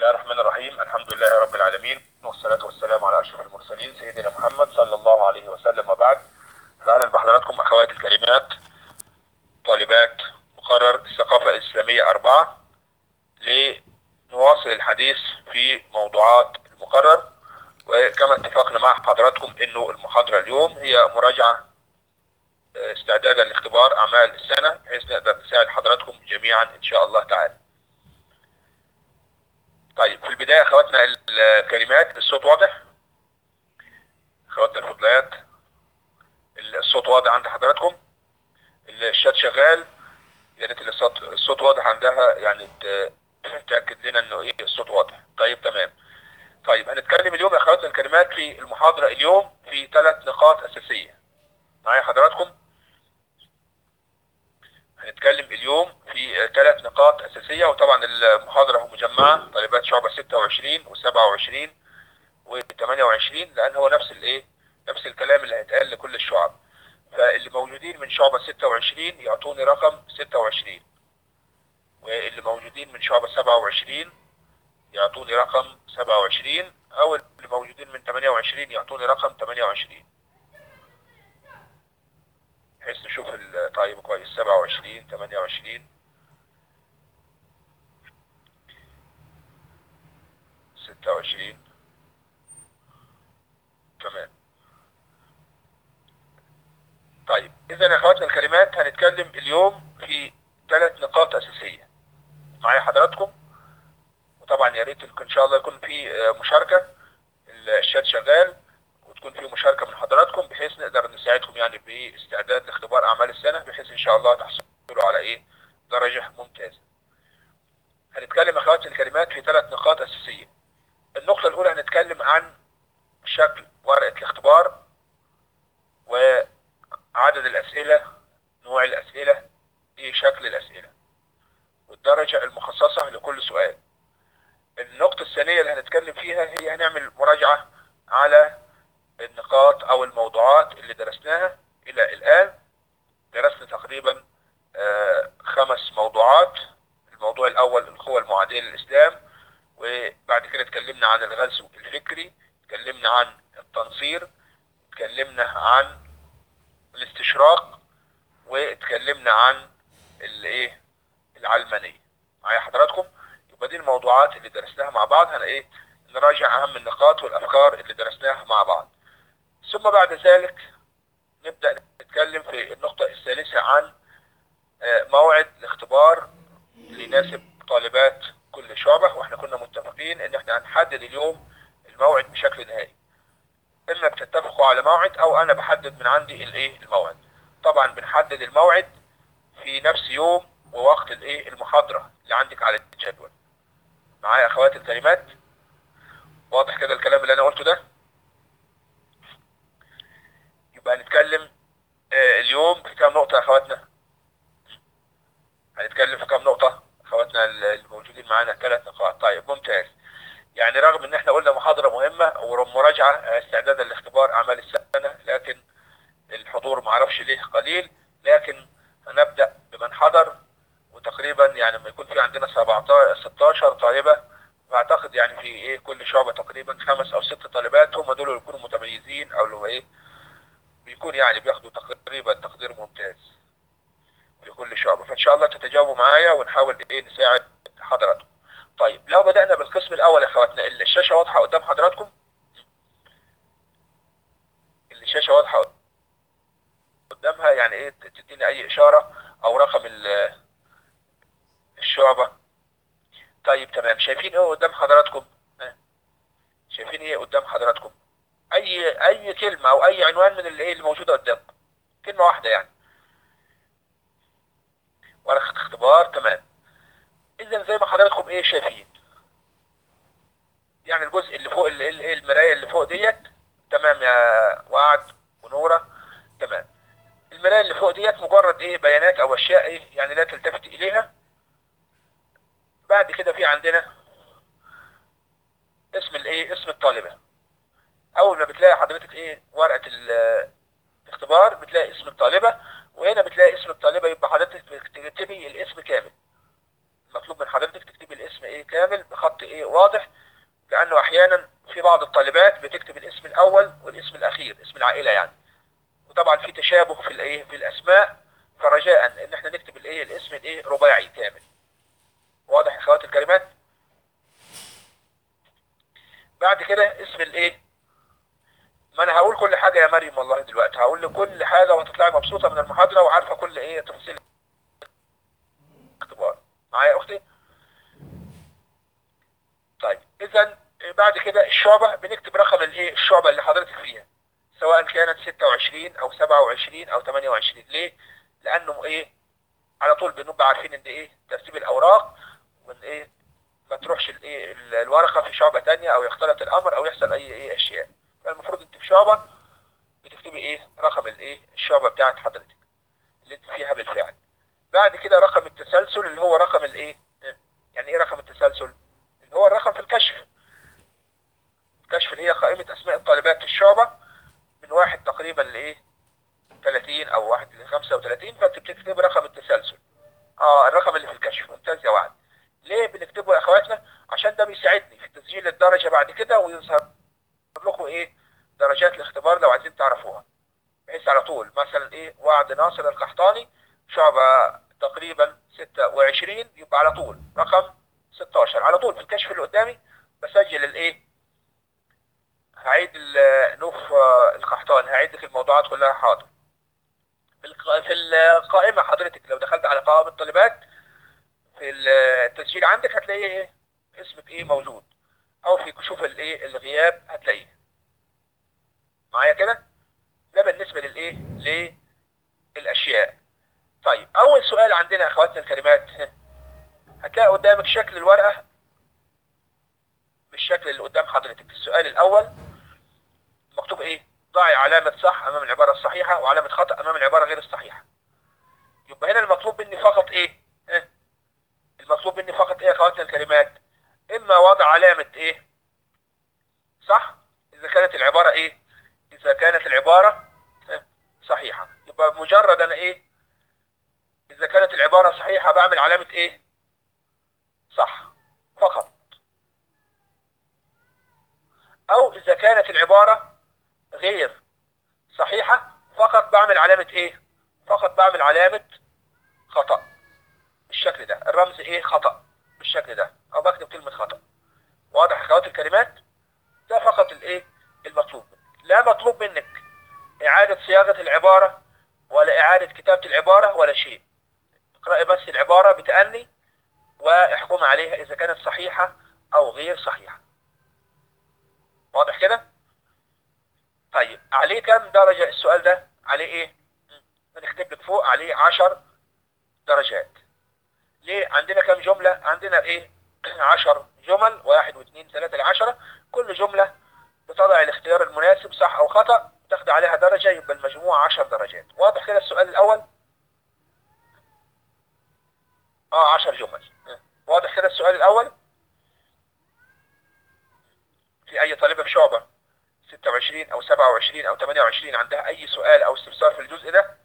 الله الرحمن الرحيم الحمد لله رب العالمين والصلاة والسلام على أشرف المرسلين سيدنا محمد صلى الله عليه وسلم وبعد أهلا بحضراتكم أخواتي الكريمات طالبات مقرر الثقافة الإسلامية أربعة لنواصل الحديث في موضوعات المقرر وكما اتفقنا مع حضراتكم انه المحاضرة اليوم هي مراجعة استعدادا لاختبار اعمال السنة بحيث نقدر نساعد حضراتكم جميعا ان شاء الله تعالى طيب في البداية اخواتنا الكلمات الصوت واضح اخواتنا الفضليات الصوت واضح عند حضراتكم الشات شغال يا ريت الصوت الصوت واضح عندها يعني تاكد لنا انه ايه الصوت واضح طيب تمام طيب هنتكلم اليوم يا اخواتنا الكلمات في المحاضرة اليوم في ثلاث نقاط اساسية معايا حضراتكم هنتكلم اليوم في ثلاث نقاط اساسية وطبعا المحاضرة مجمعة طالبات شعبة 26 و27 و28 لان هو نفس الايه نفس الكلام اللي هيتقال لكل الشعب فاللي موجودين من شعبة 26 يعطوني رقم 26 واللي موجودين من شعبة 27 يعطوني رقم 27 او اللي موجودين من 28 يعطوني رقم 28 بحيث نشوف طيب كويس 27 28 26 تمام طيب اذا يا اخواتنا الكلمات هنتكلم اليوم في ثلاث نقاط اساسيه معايا حضراتكم وطبعا يا ريت ان شاء الله يكون في مشاركه الشات شغال وتكون في مشاركه من حضراتكم بحيث نقدر نساعدكم يعني باستعداد لاختبار اعمال السنه بحيث ان شاء الله تحصلوا على ايه درجه ممتازه. هنتكلم اخواتي الكلمات في ثلاث نقاط اساسيه. النقطه الاولى هنتكلم عن شكل ورقه الاختبار وعدد الاسئله نوع الاسئله ايه شكل الاسئله والدرجه المخصصه لكل سؤال. النقطة الثانية اللي هنتكلم فيها هي هنعمل مراجعة على النقاط أو الموضوعات اللي درسناها إلى الآن درسنا تقريبا خمس موضوعات الموضوع الأول القوى المعادية للإسلام وبعد كده اتكلمنا عن الغزو الفكري اتكلمنا عن التنصير اتكلمنا عن الاستشراق واتكلمنا عن الايه العلمانية معايا حضراتكم يبقى دي الموضوعات اللي درسناها مع بعض هن ايه نراجع اهم النقاط والافكار اللي درسناها مع بعض ثم بعد ذلك نبدأ نتكلم في النقطة الثالثة عن موعد الاختبار اللي يناسب طالبات كل شعبة واحنا كنا متفقين ان احنا هنحدد اليوم الموعد بشكل نهائي اما بتتفقوا على موعد او انا بحدد من عندي الايه الموعد طبعا بنحدد الموعد في نفس يوم ووقت الايه المحاضرة اللي عندك على الجدول معايا اخواتي الكلمات واضح كده الكلام اللي انا قلته ده يبقى هنتكلم آه اليوم في كام نقطة يا اخواتنا هنتكلم في كام نقطة اخواتنا الموجودين معانا ثلاث نقاط طيب ممتاز يعني رغم ان احنا قلنا محاضرة مهمة ومراجعة استعدادا لاختبار اعمال السنة لكن الحضور معرفش ليه قليل لكن هنبدأ بمن حضر وتقريبا يعني لما يكون في عندنا 17 16 طالبة بعتقد يعني في ايه كل شعبة تقريبا خمس او ست طالبات هم دول اللي يكونوا متميزين او اللي هو ايه بيكون يعني بياخدوا تقريبا تقدير ممتاز في كل شعبة فان شاء الله تتجاوبوا معايا ونحاول ايه نساعد حضراتكم طيب لو بدأنا بالقسم الاول يا اخواتنا الشاشة واضحة قدام حضراتكم الشاشة واضحة قدامها يعني ايه تديني اي اشارة او رقم الشعبة طيب تمام شايفين ايه قدام حضراتكم شايفين ايه قدام حضراتكم اي اي كلمة او اي عنوان من اللي ايه اللي موجودة قدامكم كلمة واحدة يعني ورقة اختبار تمام اذا زي ما حضراتكم ايه شايفين يعني الجزء اللي فوق اللي المراية اللي فوق ديت تمام يا وعد ونورة تمام المراية اللي فوق ديت مجرد ايه بيانات او اشياء ايه يعني لا تلتفت اليها بعد كده في عندنا اسم الايه اسم الطالبة اول ما بتلاقي حضرتك ايه ورقة الاختبار بتلاقي اسم الطالبة وهنا بتلاقي اسم الطالبة يبقى حضرتك تكتبي الاسم كامل مطلوب من حضرتك تكتبي الاسم الاسم ايه كامل بخط ايه واضح لانه احيانا في بعض الطالبات بتكتب الاسم الاول والاسم الاخير اسم العائله يعني وطبعا في تشابه في الايه في الاسماء فرجاء ان احنا نكتب الايه الاسم الايه رباعي كامل واضح يا اخوات الكلمات بعد كده اسم الايه ما انا هقول كل حاجه يا مريم والله دلوقتي هقول لك كل حاجه وهتطلعي مبسوطه من المحاضره وعارفه كل ايه تفاصيل الاختبار معايا يا اختي طيب اذا بعد كده الشعبه بنكتب رقم الايه الشعبه اللي حضرتك فيها سواء كانت 26 او 27 او 28 ليه لانه ايه على طول بنبقى عارفين ان ايه ترتيب الاوراق وان ايه ما تروحش الايه ال- الورقه في شعبه تانية او يختلط الامر او يحصل اي ايه اشياء فالمفروض انت في شعبه بتكتبي ايه رقم الايه الشعبه بتاعت حضرتك اللي انت فيها بالفعل بعد كده رقم التسلسل اللي هو رقم الايه يعني ايه رقم التسلسل اللي هو الرقم في الكشف الكشف اللي هي قائمه اسماء الطالبات في الشعبه من واحد تقريبا لايه 30 او واحد ل 35 فانت بتكتب رقم التسلسل اه الرقم اللي في الكشف ممتاز يا وعد ليه بنكتبه يا اخواتنا عشان ده بيساعدني في تسجيل الدرجه بعد كده ويظهر لكم ايه درجات الاختبار لو عايزين تعرفوها بحيث على طول مثلا ايه وعد ناصر القحطاني شعبة تقريبا 26 يبقى على طول رقم 16 على طول في الكشف اللي قدامي بسجل الايه هعيد ال- نوف آه، القحطاني هعيد لك الموضوعات كلها حاضر في الق- في القائمة حضرتك لو دخلت على قائمة الطالبات في التسجيل عندك هتلاقي ايه اسمك ايه موجود او في كشوف الايه الغياب هتلاقيه معايا كده ده بالنسبة للايه للاشياء طيب اول سؤال عندنا يا اخواتنا الكريمات هتلاقي قدامك شكل الورقة بالشكل اللي قدام حضرتك السؤال الاول مكتوب ايه ضعي علامة صح امام العبارة الصحيحة وعلامة خطأ امام العبارة غير الصحيحة يبقى هنا المطلوب مني فقط ايه ها؟ المطلوب مني فقط ايه يا اخواتنا الكلمات اما وضع علامة ايه صح اذا كانت العبارة ايه اذا كانت العبارة ها؟ صحيحة يبقى مجرد انا ايه اذا كانت العبارة صحيحة بعمل علامة ايه صح فقط او اذا كانت العبارة غير صحيحة فقط بعمل علامة ايه فقط بعمل علامة خطأ بالشكل ده الرمز ايه خطأ بالشكل ده او بكتب كلمة خطأ واضح اخوات الكلمات ده فقط الايه المطلوب منك لا مطلوب منك اعادة صياغة العبارة ولا اعادة كتابة العبارة ولا شيء اقرأي بس العبارة بتأني واحكم عليها اذا كانت صحيحة او غير صحيحة واضح كده طيب عليه كم درجة السؤال ده عليه ايه هنكتب لك فوق عليه عشر درجات ليه عندنا كم جملة عندنا ايه عشر جمل واحد واثنين ثلاثة لعشرة كل جملة بتضع الاختيار المناسب صح او خطأ تاخد عليها درجة يبقى المجموع عشر درجات واضح كده السؤال الاول اه عشر جمل واضح كده السؤال الاول في اي طالبة في شعبة 26 او 27 او 28 عندها اي سؤال او استفسار في الجزء ده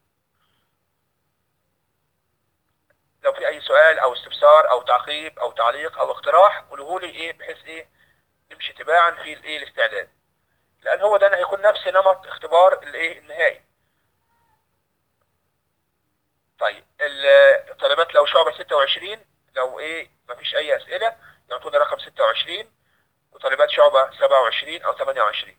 لو في اي سؤال او استفسار او تعقيب او تعليق او اقتراح قولوه لي ايه بحيث ايه نمشي تباعا في الايه الاستعداد لان هو ده هيكون نفس نمط اختبار الايه النهائي طيب الطالبات لو شعبة 26 لو ايه مفيش اي اسئلة يعطونا رقم 26 وطالبات شعبة 27 او 28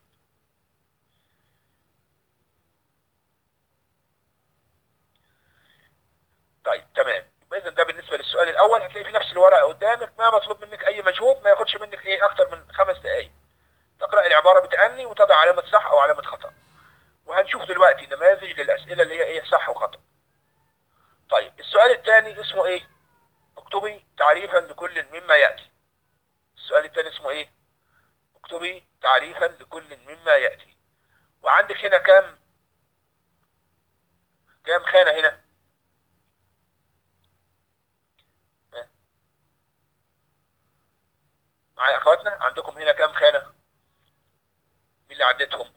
طيب تمام يبقى اذا ده بالنسبة للسؤال الاول هتلاقي في نفس الورقة قدامك ما مطلوب منك اي مجهود ما ياخدش منك ايه اكتر من خمس دقايق تقرأ العبارة بتأني وتضع علامة صح او علامة خطأ وهنشوف دلوقتي نماذج للأسئلة اللي هي ايه صح وخطأ طيب السؤال الثاني اسمه ايه اكتبي تعريفا لكل مما يأتي السؤال الثاني اسمه ايه اكتبي تعريفا لكل مما يأتي وعندك هنا كام كام خانة هنا معايا اخواتنا عندكم هنا كام خانة مين اللي عدتهم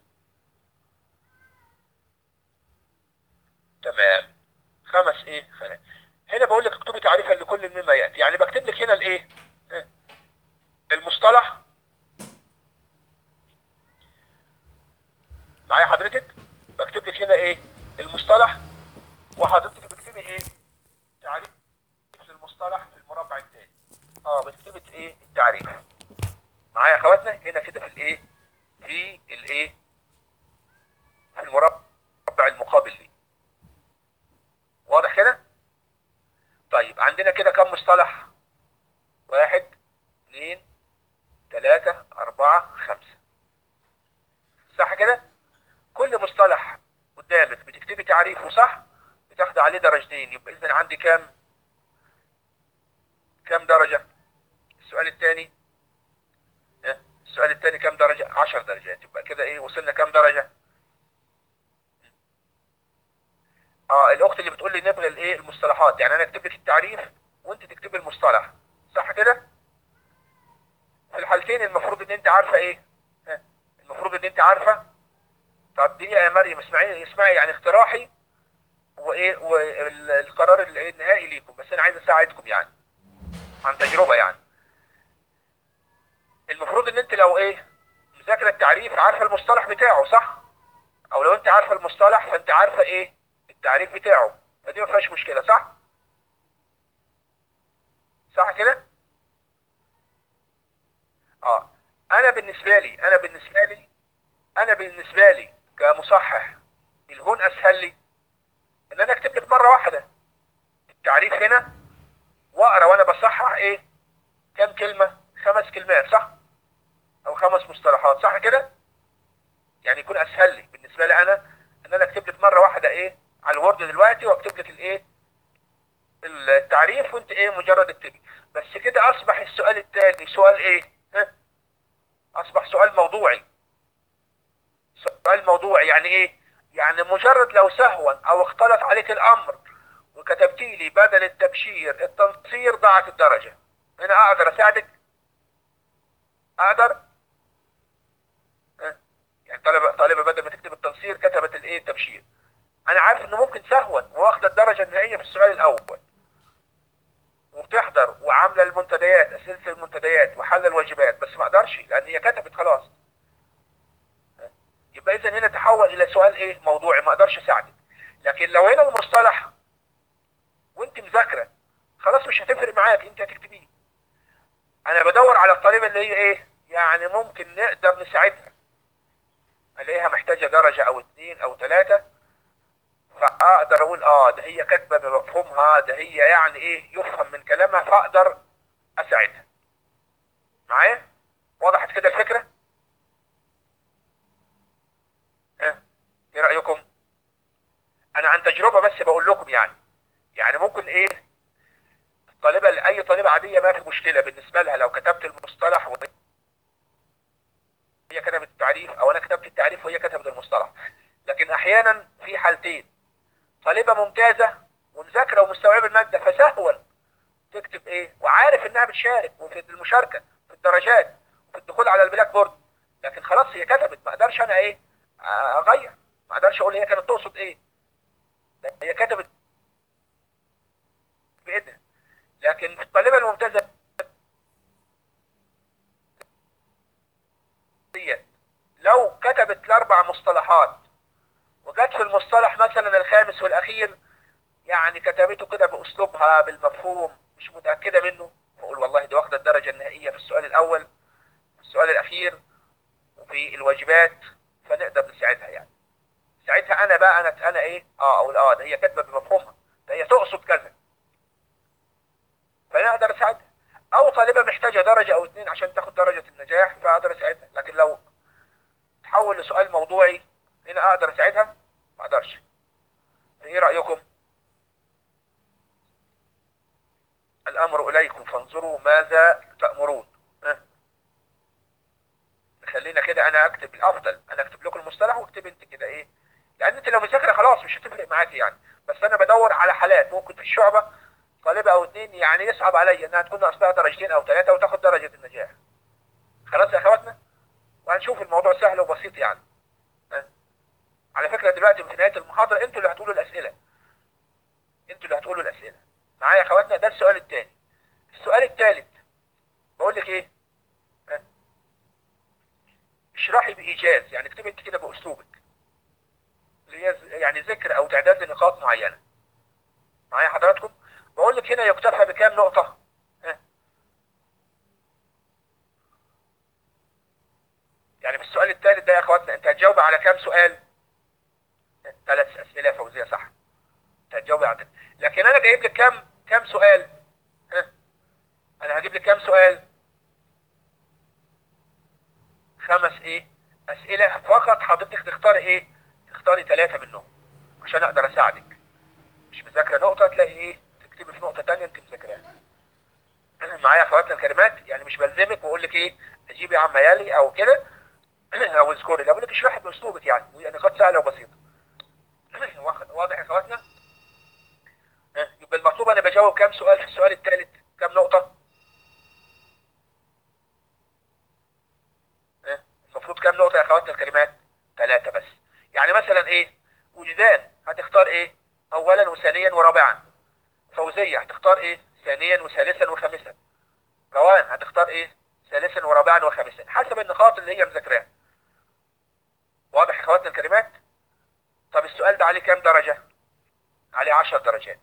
تمام خمس ايه خانات هنا بقول لك اكتبي تعريفا لكل مما يأتي يعني بكتب لك هنا الايه عندنا كده كم مصطلح واحد اثنين ثلاثة أربعة خمسة صح كده كل مصطلح قدامك بتكتبي تعريفه صح بتاخد عليه درجتين يبقى إذا عندي كام كام درجة السؤال الثاني السؤال الثاني كام درجة 10 درجات يبقى كده ايه وصلنا كام درجة اه الاخت اللي بتقول لي نبغي الايه المصطلحات يعني انا اكتب لك التعريف وانت تكتبي المصطلح صح كده في الحالتين المفروض ان انت عارفه ايه ها؟ المفروض ان انت عارفه طب دي يا مريم اسمعي اسمعي يعني اقتراحي وايه والقرار النهائي ليكم بس انا عايز اساعدكم يعني عن تجربه يعني المفروض ان انت لو ايه مذاكره التعريف عارفه المصطلح بتاعه صح او لو انت عارفه المصطلح فانت عارفه ايه التعريف بتاعه فدي ما فيهاش مشكله صح صح كده اه انا بالنسبه لي انا بالنسبه لي انا بالنسبه لي كمصحح الهون اسهل لي ان انا اكتب لك مره واحده التعريف هنا واقرا وانا بصحح ايه كام كلمه خمس كلمات صح او خمس مصطلحات صح كده يعني يكون اسهل لي بالنسبه لي انا ان انا اكتب لك مره واحده ايه على الوورد دلوقتي واكتب لك الايه التعريف وانت ايه مجرد اكتبي بس كده اصبح السؤال التالي سؤال ايه ها؟ اصبح سؤال موضوعي سؤال موضوعي يعني ايه يعني مجرد لو سهوا او اختلط عليك الامر وكتبتي لي بدل التبشير التنصير ضاعت الدرجه هنا اقدر اساعدك اقدر ها؟ يعني طالبه طالبه بدل ما تكتب التنصير كتبت الايه التبشير انا عارف انه ممكن سهوا واخده الدرجه النهائيه في السؤال الاول وبتحضر وعامله المنتديات اسئله المنتديات وحل الواجبات بس ما اقدرش لان هي كتبت خلاص يبقى اذا هنا تحول الى سؤال ايه موضوعي ما اقدرش اساعدك لكن لو هنا المصطلح وانت مذاكره خلاص مش هتفرق معاك انت هتكتبيه انا بدور على الطالبه اللي هي ايه يعني ممكن نقدر نساعدها الاقيها محتاجه درجه او اثنين او ثلاثه فاقدر اقول اه ده هي كاتبه بمفهومها ده هي يعني ايه يفهم من كلامها فاقدر اساعدها معايا وضحت كده الفكره ها ايه رايكم انا عن تجربه بس بقول لكم يعني يعني ممكن ايه الطالبه اي طالبه عاديه ما في مشكله بالنسبه لها لو كتبت المصطلح وهي كتبت التعريف او انا كتبت التعريف وهي كتبت المصطلح لكن احيانا في حالتين طالبه ممتازه ومذاكره ومستوعبه الماده فسهوا تكتب ايه وعارف انها بتشارك وفي المشاركه في الدرجات وفي الدخول على البلاك بورد لكن خلاص هي كتبت ما اقدرش انا ايه اغير ما اقدرش اقول هي كانت تقصد ايه هي كتبت بايدها لكن الطالبه الممتازه لو كتبت الاربع مصطلحات وجت في المصطلح مثلا الخامس والاخير يعني كتبته كده باسلوبها بالمفهوم مش متاكده منه بقول والله دي واخده الدرجه النهائيه في السؤال الاول في السؤال الاخير وفي الواجبات فنقدر نساعدها يعني ساعتها انا بقى انا انا ايه اه اقول اه ده هي كاتبه بمفهومها ده هي تقصد كذا فانا اقدر اساعدها او طالبه محتاجه درجه او اثنين عشان تاخد درجه النجاح فاقدر اساعدها لكن لو تحول لسؤال موضوعي هنا اقدر اساعدها ما اقدرش ايه رايكم الامر اليكم فانظروا ماذا تامرون أه؟ خلينا كده انا اكتب الافضل انا اكتب لكم المصطلح واكتب انت كده ايه لان انت لو مذاكره خلاص مش هتفرق معاكي يعني بس انا بدور على حالات ممكن في الشعبه طالبه او اثنين يعني يصعب عليا انها تكون ناقصها درجتين او ثلاثه وتاخد درجه النجاح خلاص يا اخواتنا وهنشوف الموضوع سهل وبسيط يعني أه؟ على فكره دلوقتي في نهايه المحاضره انتوا اللي هتقولوا الاسئله انتوا اللي هتقولوا الاسئله معايا يا اخواتنا ده السؤال الثاني السؤال الثالث بقول لك ايه أه؟ اشرحي بايجاز يعني اكتبي انت كده باسلوبك اللي هي يعني ذكر او تعداد لنقاط معينه معايا حضراتكم بقول لك هنا يكتفى بكام نقطه أه؟ يعني في السؤال الثالث ده يا اخواتنا انت هتجاوب على كام سؤال ثلاث اسئله فوزيه صح انت هتجاوب على لكن انا جايب لك كام كام سؤال انا هجيب لك كام سؤال خمس ايه اسئله فقط حضرتك تختاري ايه تختاري ثلاثه منهم عشان اقدر اساعدك مش مذاكره نقطه تلاقي ايه تكتبي في نقطه ثانيه انت مذاكراها معايا اخواتنا الكلمات يعني مش بلزمك واقول لك ايه اجيبي يا عم يالي او كده او اذكري لا بقول لك اشرحي باسلوبك يعني يعني قد سهله وبسيطه واضح يا اخواتنا يبقى المطلوب انا بجاوب كام سؤال في السؤال الثالث كام نقطه المفروض كام نقطه يا اخواتنا الكلمات ثلاثه بس يعني مثلا ايه وجدان هتختار ايه اولا وثانيا ورابعا فوزيه هتختار ايه ثانيا وثالثا وخامسا روان هتختار ايه ثالثا ورابعا وخامسا حسب النقاط اللي هي مذاكراها واضح يا اخواتنا الكلمات طب السؤال ده عليه كام درجة عليه 10 درجات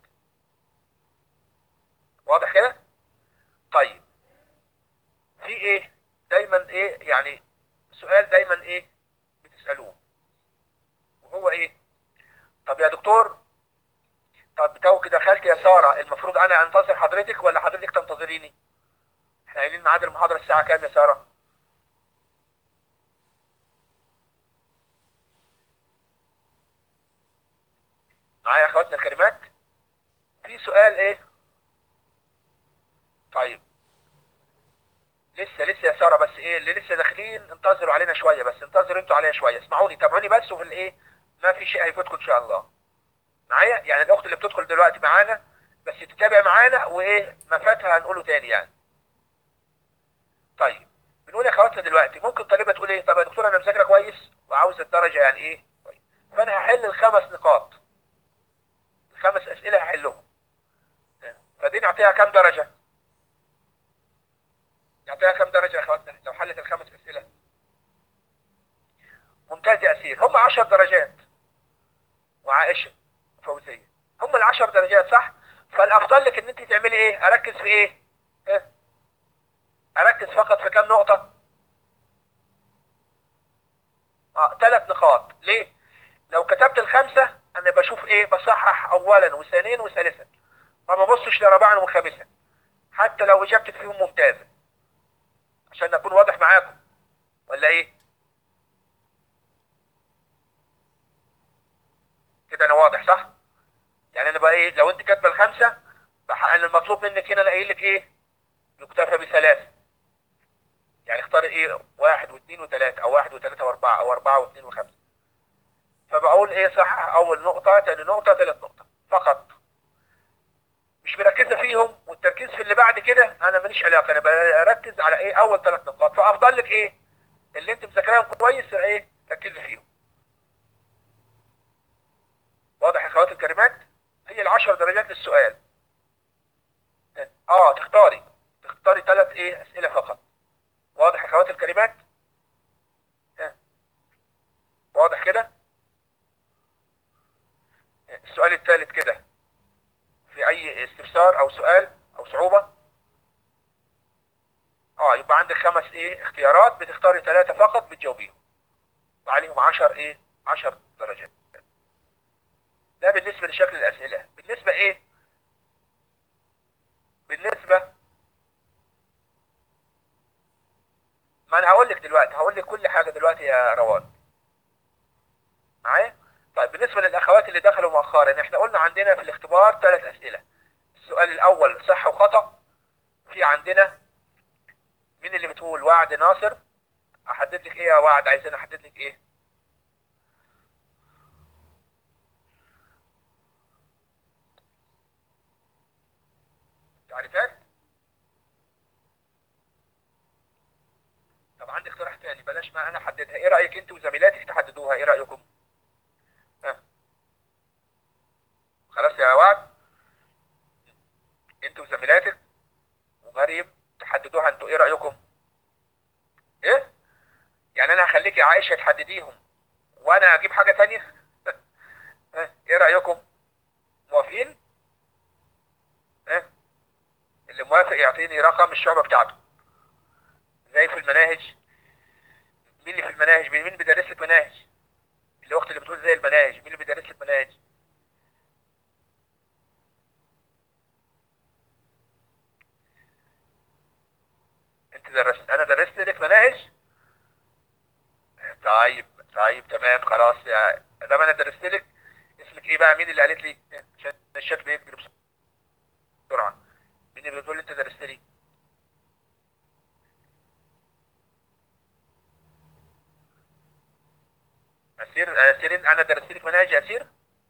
واضح كده طيب في ايه دايما ايه يعني سؤال دايما ايه بتسألوه وهو ايه طب يا دكتور طب تو كده دخلت يا سارة المفروض انا انتظر حضرتك ولا حضرتك تنتظريني احنا قايلين ميعاد المحاضرة الساعة كام يا سارة معايا يا اخواتنا الكلمات في سؤال ايه طيب لسه لسه يا ساره بس ايه اللي لسه داخلين انتظروا علينا شويه بس انتظروا انتوا عليا شويه اسمعوني تابعوني بس وفي الايه ما في شيء هيفوتكم ان شاء الله معايا يعني الاخت اللي بتدخل دلوقتي معانا بس تتابع معانا وايه ما فاتها هنقوله تاني يعني طيب بنقول يا اخواتنا دلوقتي ممكن طالبه تقول ايه طب يا دكتور انا مذاكره كويس وعاوز الدرجه يعني ايه طيب. فانا هحل الخمس نقاط الخمس اسئله هحلهم فدي نعطيها كام درجه نعطيها كام درجه يا اخواتنا لو حلت الخمس اسئله ممتاز يا اسير هم 10 درجات وعائشه فوزيه هم العشر درجات صح فالافضل لك ان انت تعملي ايه اركز في ايه, إيه؟ اركز فقط في كام نقطه اه ثلاث نقاط ليه لو كتبت الخمسه انا بشوف ايه بصحح اولا وثانيا وثالثا ما ببصش لرابعا وخامسا حتى لو اجابتك فيهم ممتازه عشان اكون واضح معاكم ولا ايه كده انا واضح صح يعني انا بقى ايه لو انت كاتبه الخمسه بحقق المطلوب منك هنا انا قايل لك ايه يكتفى بثلاثه يعني اختار ايه واحد واثنين وثلاثه او واحد وثلاثه واربعه او اربعه واثنين وخمسه فبقول ايه صح اول نقطه ثاني نقطه ثالث نقطه فقط مش مركزه فيهم والتركيز في اللي بعد كده انا ماليش علاقه انا بركز على ايه اول ثلاث نقاط فافضل لك ايه اللي انت مذاكراهم كويس ايه ركزي فيهم واضح يا اخوات الكلمات هي العشر درجات للسؤال اه تختاري تختاري ثلاث ايه اسئله فقط واضح يا اخوات الكلمات واضح كده السؤال الثالث كده في اي استفسار او سؤال او صعوبة اه يبقى عندك خمس ايه اختيارات بتختاري ثلاثة فقط بتجاوبيهم وعليهم عشر ايه عشر درجات ده بالنسبة لشكل الاسئلة بالنسبة ايه بالنسبة ما انا هقول لك دلوقتي هقول لك كل حاجة دلوقتي يا روان معايا طيب بالنسبة للأخوات اللي دخلوا مؤخرا احنا قلنا عندنا في الاختبار ثلاث أسئلة السؤال الأول صح وخطأ في عندنا مين اللي بتقول وعد ناصر أحدد لك إيه يا وعد عايزين أحدد لك إيه تعرفات طب عندي اقتراح تاني بلاش ما أنا أحددها إيه رأيك أنت وزميلاتك تحددوها إيه رأيكم خلاص يا وعد انت وزميلاتك ومريم تحددوها انتوا ايه رأيكم ايه يعني انا هخليك يا عائشة تحدديهم وانا اجيب حاجة تانية ايه رأيكم موافقين ايه اللي موافق يعطيني رقم الشعبة بتاعته زي في المناهج مين اللي في المناهج مين بيدرس لك مناهج الاخت اللي بتقول زي المناهج مين اللي بيدرس لك مناهج درست انا درست لك مناهج طيب طيب تمام خلاص يا دام انا درست لك اسمك ايه بقى مين اللي قالت لي عشان الشات بيجري بسرعه مين اللي بتقول لي انت درست لي اسير اسير انا درست لك مناهج اسير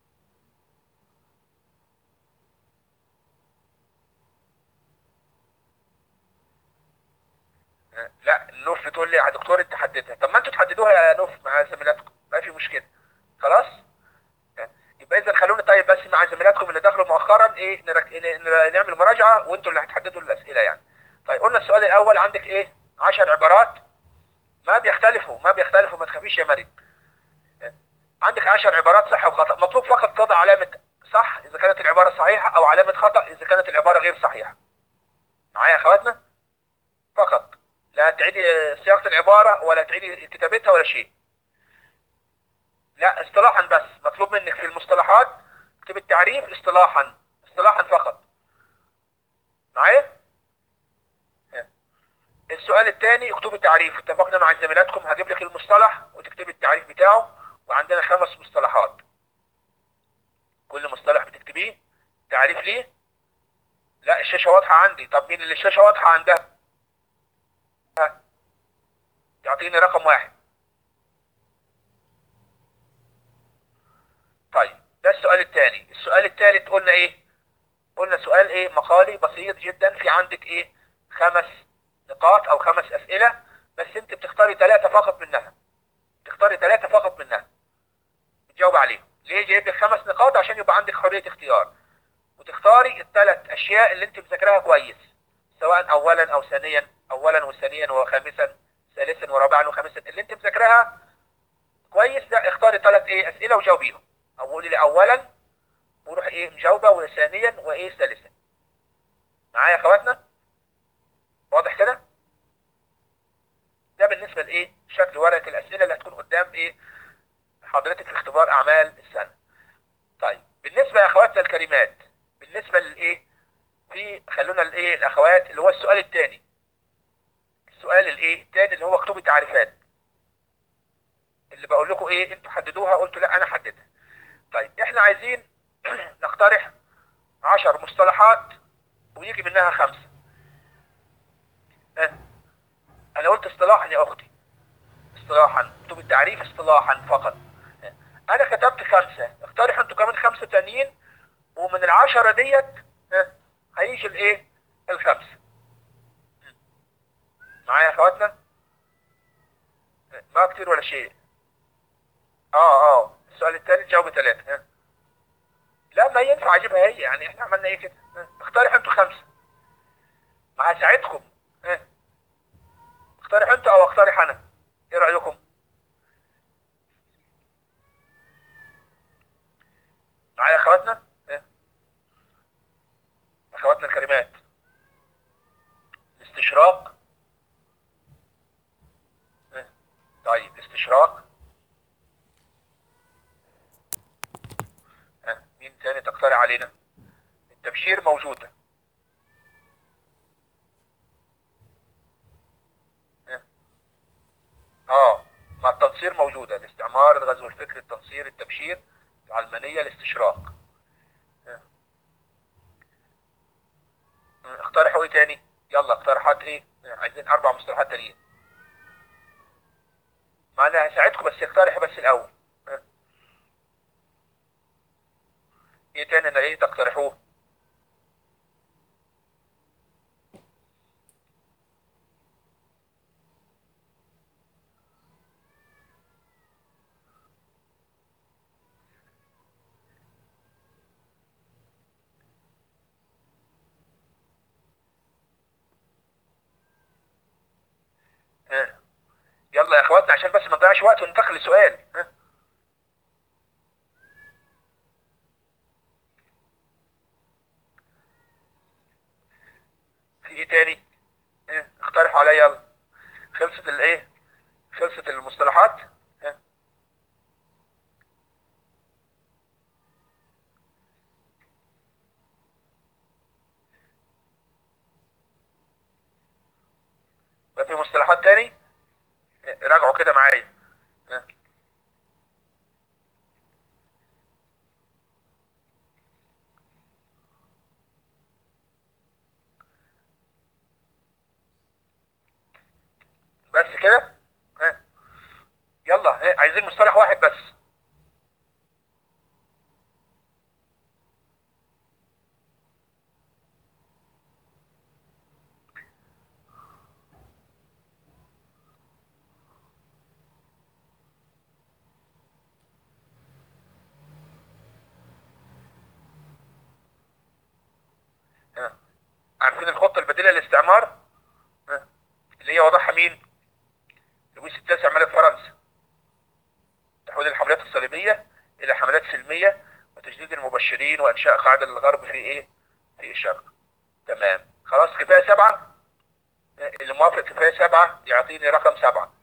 لا نوف بتقول لي يا دكتور انت حددها طب ما انتوا تحددوها يا نوف مع زميلاتكم ما في مشكله خلاص يبقى اذا خلوني طيب بس مع زميلاتكم اللي دخلوا مؤخرا ايه نرك... ن- نعمل مراجعه وانتوا اللي هتحددوا الاسئله يعني طيب قلنا السؤال الاول عندك ايه 10 عبارات ما بيختلفوا ما بيختلفوا ما تخافيش يا مريم عندك 10 عبارات صح وخطا مطلوب فقط تضع علامه صح اذا كانت العباره صحيحه او علامه خطا اذا كانت العباره غير صحيحه معايا يا اخواتنا فقط لا تعيدي صياغه العباره ولا تعيدي كتابتها ولا شيء لا اصطلاحا بس مطلوب منك في المصطلحات اكتب التعريف اصطلاحا اصطلاحا فقط معايا السؤال الثاني اكتبوا التعريف اتفقنا مع زميلاتكم هجيب لك المصطلح وتكتب التعريف بتاعه وعندنا خمس مصطلحات كل مصطلح بتكتبيه تعريف ليه لا الشاشه واضحه عندي طب مين اللي الشاشه واضحه عندها ها تعطيني رقم واحد طيب ده السؤال الثاني السؤال الثالث قلنا ايه قلنا سؤال ايه مقالي بسيط جدا في عندك ايه خمس نقاط او خمس اسئله بس انت بتختاري ثلاثه فقط منها تختاري ثلاثه فقط منها تجاوب عليهم ليه جايب لك خمس نقاط عشان يبقى عندك حريه اختيار وتختاري الثلاث اشياء اللي انت مذاكراها كويس سواء اولا او ثانيا اولا وثانيا وخامسا ثالثا ورابعا وخامسا اللي انت مذاكراها كويس لا اختاري ثلاث ايه اسئله وجاوبيهم او قولي لي اولا وروح ايه مجاوبه وثانيا وايه ثالثا معايا يا اخواتنا واضح كده ده بالنسبه لايه شكل ورقه الاسئله اللي هتكون قدام ايه حضرتك في اختبار اعمال السنه طيب بالنسبه يا اخواتنا الكريمات بالنسبه للايه في خلونا الايه الاخوات اللي هو السؤال الثاني السؤال الايه الثاني اللي هو اكتبوا تعريفات اللي بقول لكم ايه انتوا حددوها قلتوا لا انا حددها طيب احنا عايزين نقترح عشر مصطلحات ويجي منها خمسة اه انا قلت اصطلاحا يا اختي اصطلاحا اكتب التعريف اصطلاحا فقط اه. انا كتبت خمسة اقترحوا انتوا كمان خمسة تانيين ومن العشرة ديت اه، هيجي الايه الخمسة معايا يا اخواتنا اه، ما كتير ولا شيء اه اه السؤال الثالث جاوب ثلاثة ها لا ما ينفع اجيبها هي يعني احنا عملنا ايه كده ها، اقترح انتوا خمسة ما هساعدكم ها اقترح انتوا او اقترح انا ايه رأيكم معايا يا اخواتنا ها اخواتنا الكريمات الاستشراق ها، طيب الاستشراق ها، مين تاني تقترح علينا التبشير موجودة ها. اه مع التنصير موجودة الاستعمار الغزو الفكري التنصير التبشير العلمانية الاستشراق ها. اقترحوا ايه تاني يلا اقتراحات ايه عايزين اربع مصطلحات تانيين ما انا هساعدكم بس اقترحوا بس الاول ها. ايه تاني انا ايه تقترحوه ها. يلا يا اخواتنا عشان بس ما نضيعش وقت وننتقل لسؤال ها. في ايه تاني ها. اقترحوا عليا يلا خلصت الايه خلصت المصطلحات ها. في مصطلحات تاني راجعوا كده معايا ها. بس كده ها يلا ها. عايزين مصطلح واحد بس ها. عارفين الخطة البديلة للاستعمار ها. اللي هي وضعها مين لويس التاسع ملك فرنسا تحويل الحملات الصليبية إلى حملات سلمية وتجديد المبشرين وإنشاء قاعدة للغرب في إيه؟ في الشرق. تمام. خلاص كفاية سبعة؟ اللي موافق كفاية سبعة يعطيني رقم سبعة.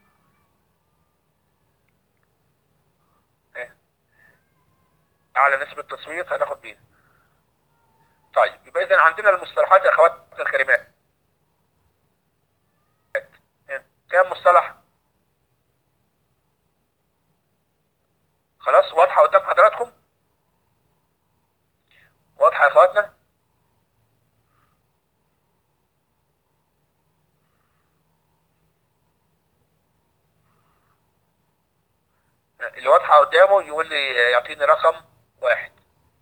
إيه؟ أعلى نسبة تصويت هناخد بيها. طيب يبقى إذا عندنا المصطلحات يا أخواتنا الكريمات. إيه؟ كام مصطلح؟ خلاص واضحة قدام حضراتكم واضحة يا اخواتنا اللي واضحة قدامه يقول لي يعطيني رقم واحد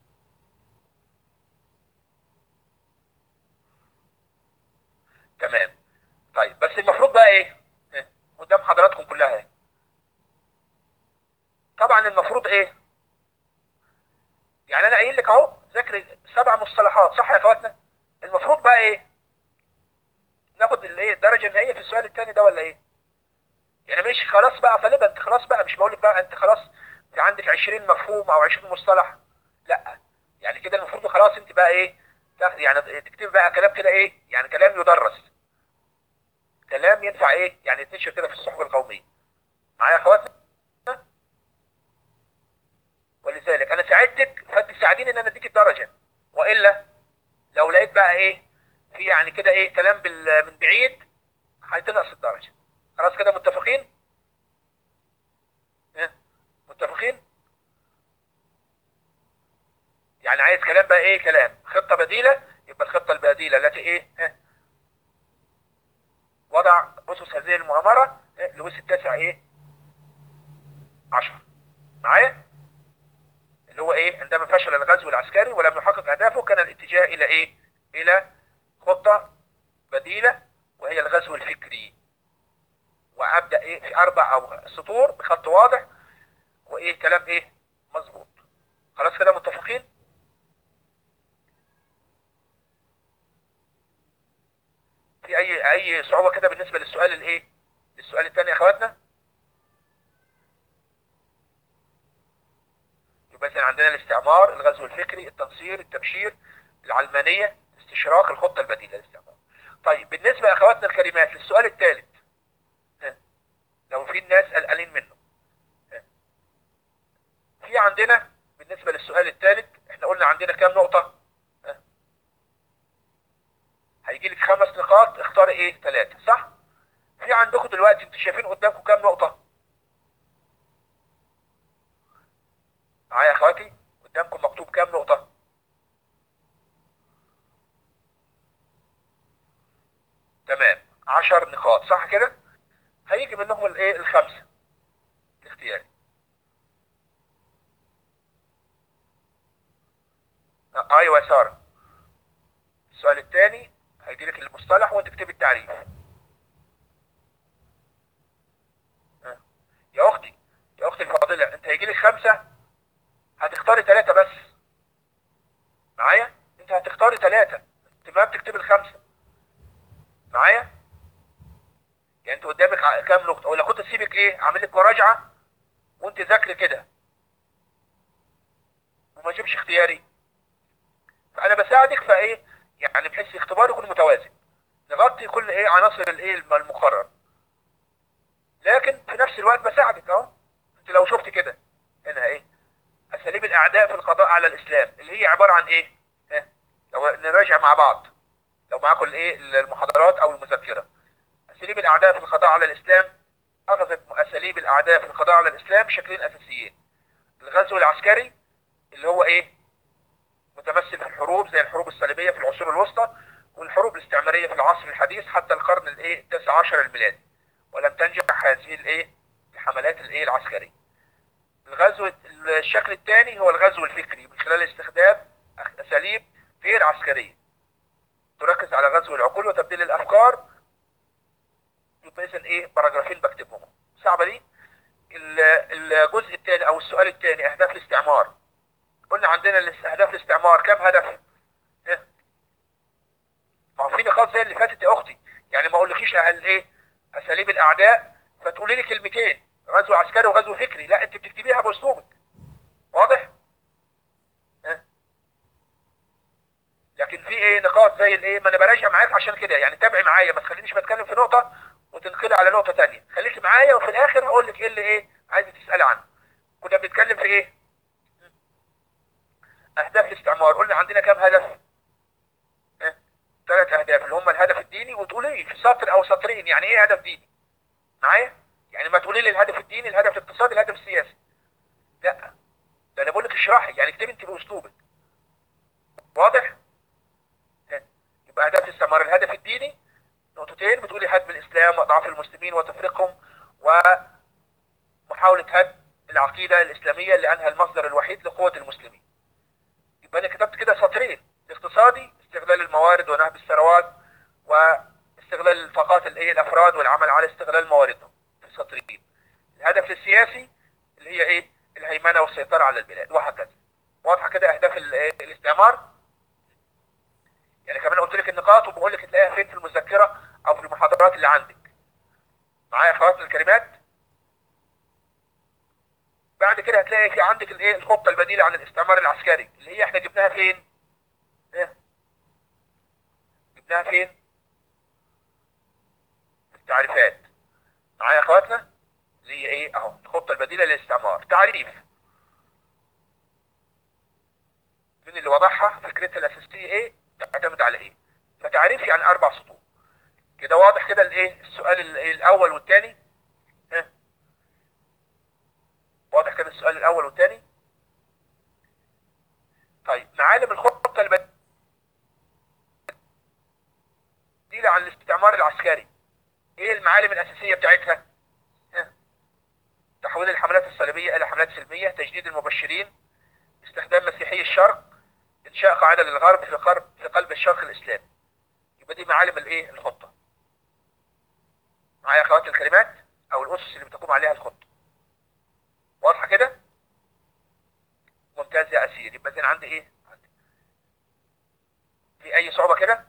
تمام طيب بس المفروض بقى ايه إيه؟ قدام حضراتكم كلها ايه طبعا المفروض ايه يعني انا قايل لك اهو ذاكر سبع مصطلحات صح يا اخواتنا المفروض بقى ايه ناخد الايه الدرجه النهائيه في السؤال الثاني ده ولا ايه يعني مش خلاص بقى فلبا انت خلاص بقى مش بقول لك بقى انت خلاص انت عندك 20 مفهوم او 20 مصطلح لا يعني كده المفروض خلاص انت بقى ايه تاخد يعني تكتب بقى كلام كده ايه يعني كلام يدرس كلام ينفع ايه يعني يتنشر كده في الصحف القوميه معايا يا اخواتنا ولذلك انا ساعدتك فانت تساعديني ان انا اديك الدرجه والا لو لقيت بقى ايه في يعني كده ايه كلام بال من بعيد هتنقص الدرجه خلاص كده متفقين ها متفقين يعني عايز كلام بقى ايه كلام خطه بديله يبقى الخطه البديله التي ايه ها وضع اسس هذه المؤامره إيه؟ لويس التاسع ايه عشر معايا اللي هو ايه عندما فشل الغزو العسكري ولم يحقق اهدافه كان الاتجاه الى ايه الى خطة بديلة وهي الغزو الفكري وابدا ايه في اربع او سطور بخط واضح وايه كلام ايه مظبوط خلاص كده متفقين في اي اي صعوبة كده بالنسبة للسؤال الايه للسؤال الثاني يا اخواتنا يبقى اذا عندنا الاستعمار الغزو الفكري التنصير التبشير العلمانية استشراق الخطة البديلة للاستعمار طيب بالنسبة يا اخواتنا الكريمات للسؤال الثالث لو في الناس قلقانين منه ها. في عندنا بالنسبة للسؤال الثالث احنا قلنا عندنا كام نقطة ها. هيجي لك خمس نقاط اختار ايه ثلاثة صح في عندكم دلوقتي انتوا شايفين قدامكم كام نقطة معايا يا اخواتي قدامكم مكتوب كام نقطة تمام عشر نقاط صح كده هيجي منهم الايه الخمسة الاختياري آه، ايوه يا سارة السؤال الثاني هيجي لك المصطلح وانت تكتب التعريف آه. يا اختي يا اختي الفاضلة انت هيجي لك خمسة هتختاري ثلاثة بس معايا انت هتختاري ثلاثة انت ما بتكتب الخمسة معايا يعني انت قدامك ع- كام نقطة ولا كنت تسيبك ايه عامل لك مراجعة وانت ذاكري كده وما تجيبش اختياري فانا بساعدك فايه يعني بحيث الاختبار يكون متوازن نغطي كل ايه عناصر الايه الم- المقرر لكن في نفس الوقت بساعدك اهو انت لو شفت كده هنا ايه اساليب الاعداء في القضاء على الاسلام اللي هي عبارة عن ايه ها لو نراجع مع بعض لو معاكم الايه المحاضرات او المذكرة اساليب الاعداء في القضاء على الاسلام اخذت اساليب الاعداء في القضاء على الاسلام شكلين اساسيين الغزو العسكري اللي هو ايه متمثل في الحروب زي الحروب الصليبيه في العصور الوسطى والحروب الاستعماريه في العصر الحديث حتى القرن الايه 19 الميلادي ولم تنجح هذه الايه الحملات الايه العسكريه الغزو الشكل الثاني هو الغزو الفكري من خلال استخدام اساليب غير عسكريه تركز على غزو العقول وتبديل الافكار يبقى اذا ايه باراجرافين بكتبهم صعبه دي الجزء الثاني او السؤال الثاني اهداف الاستعمار قلنا عندنا اهداف الاستعمار كم هدف إيه؟ ما هو في نقاط زي اللي فاتت يا اختي يعني ما اقولكيش هل ايه اساليب الاعداء فتقولي لي كلمتين غزو عسكري وغزو فكري لا انت بتكتبيها باسلوبك واضح إيه؟ لكن في ايه نقاط زي الايه ما انا براجع معاك عشان كده يعني تابعي معايا ما تخلينيش بتكلم في نقطه وتنقلي على نقطه ثانيه خليكي معايا وفي الاخر هقول لك ايه اللي ايه عايزه تسالي عنه كنا بنتكلم في ايه اهداف الاستعمار قلنا عندنا كام هدف اه؟ ثلاث اهداف اللي هم الهدف الديني وتقولي لي في سطر او سطرين يعني ايه هدف ديني معايا يعني ما تقولي لي الهدف الديني الهدف الاقتصادي الهدف السياسي لا ده انا بقول لك اشرحي يعني اكتبي انت باسلوبك واضح اه؟ يبقى اهداف الاستعمار الهدف الديني نقطتين بتقولي هدم الاسلام واضعاف المسلمين وتفريقهم ومحاوله هدم العقيده الاسلاميه لانها المصدر الوحيد لقوه المسلمين يبقى انا كتبت كده سطرين الاقتصادي استغلال الموارد ونهب الثروات واستغلال الطاقات الايه الافراد والعمل على استغلال مواردهم في سطرين الهدف السياسي اللي هي ايه الهيمنه والسيطره على البلاد وهكذا واضحه كده اهداف الاستعمار يعني كمان قلت لك النقاط وبقول لك تلاقيها فين في المذكره او في المحاضرات اللي عندك معايا اخواتنا الكلمات بعد كده هتلاقي في عندك الايه الخطه البديله عن الاستعمار العسكري اللي هي احنا جبناها فين ايه جبناها فين في التعريفات معايا يا اخواتنا اللي هي ايه اهو الخطه البديله للاستعمار تعريف من اللي وضعها فكرتها الاساسيه ايه تعتمد على ايه فتعريف يعني اربع سطور كده واضح كده الايه السؤال الاول والثاني واضح كده السؤال الاول والثاني طيب معالم الخطه البديله عن الاستعمار العسكري ايه المعالم الاساسيه بتاعتها ها. تحويل الحملات الصليبيه الى حملات سلميه تجديد المبشرين استخدام مسيحي الشرق انشاء قاعده للغرب في قلب في قلب الشرق الاسلامي يبقى دي معالم الايه الخطه معايا اخوات الكلمات او الاسس اللي بتقوم عليها الخطه واضحه كده ممتاز يا اسير يبقى زين عندي ايه عندي. في اي صعوبه كده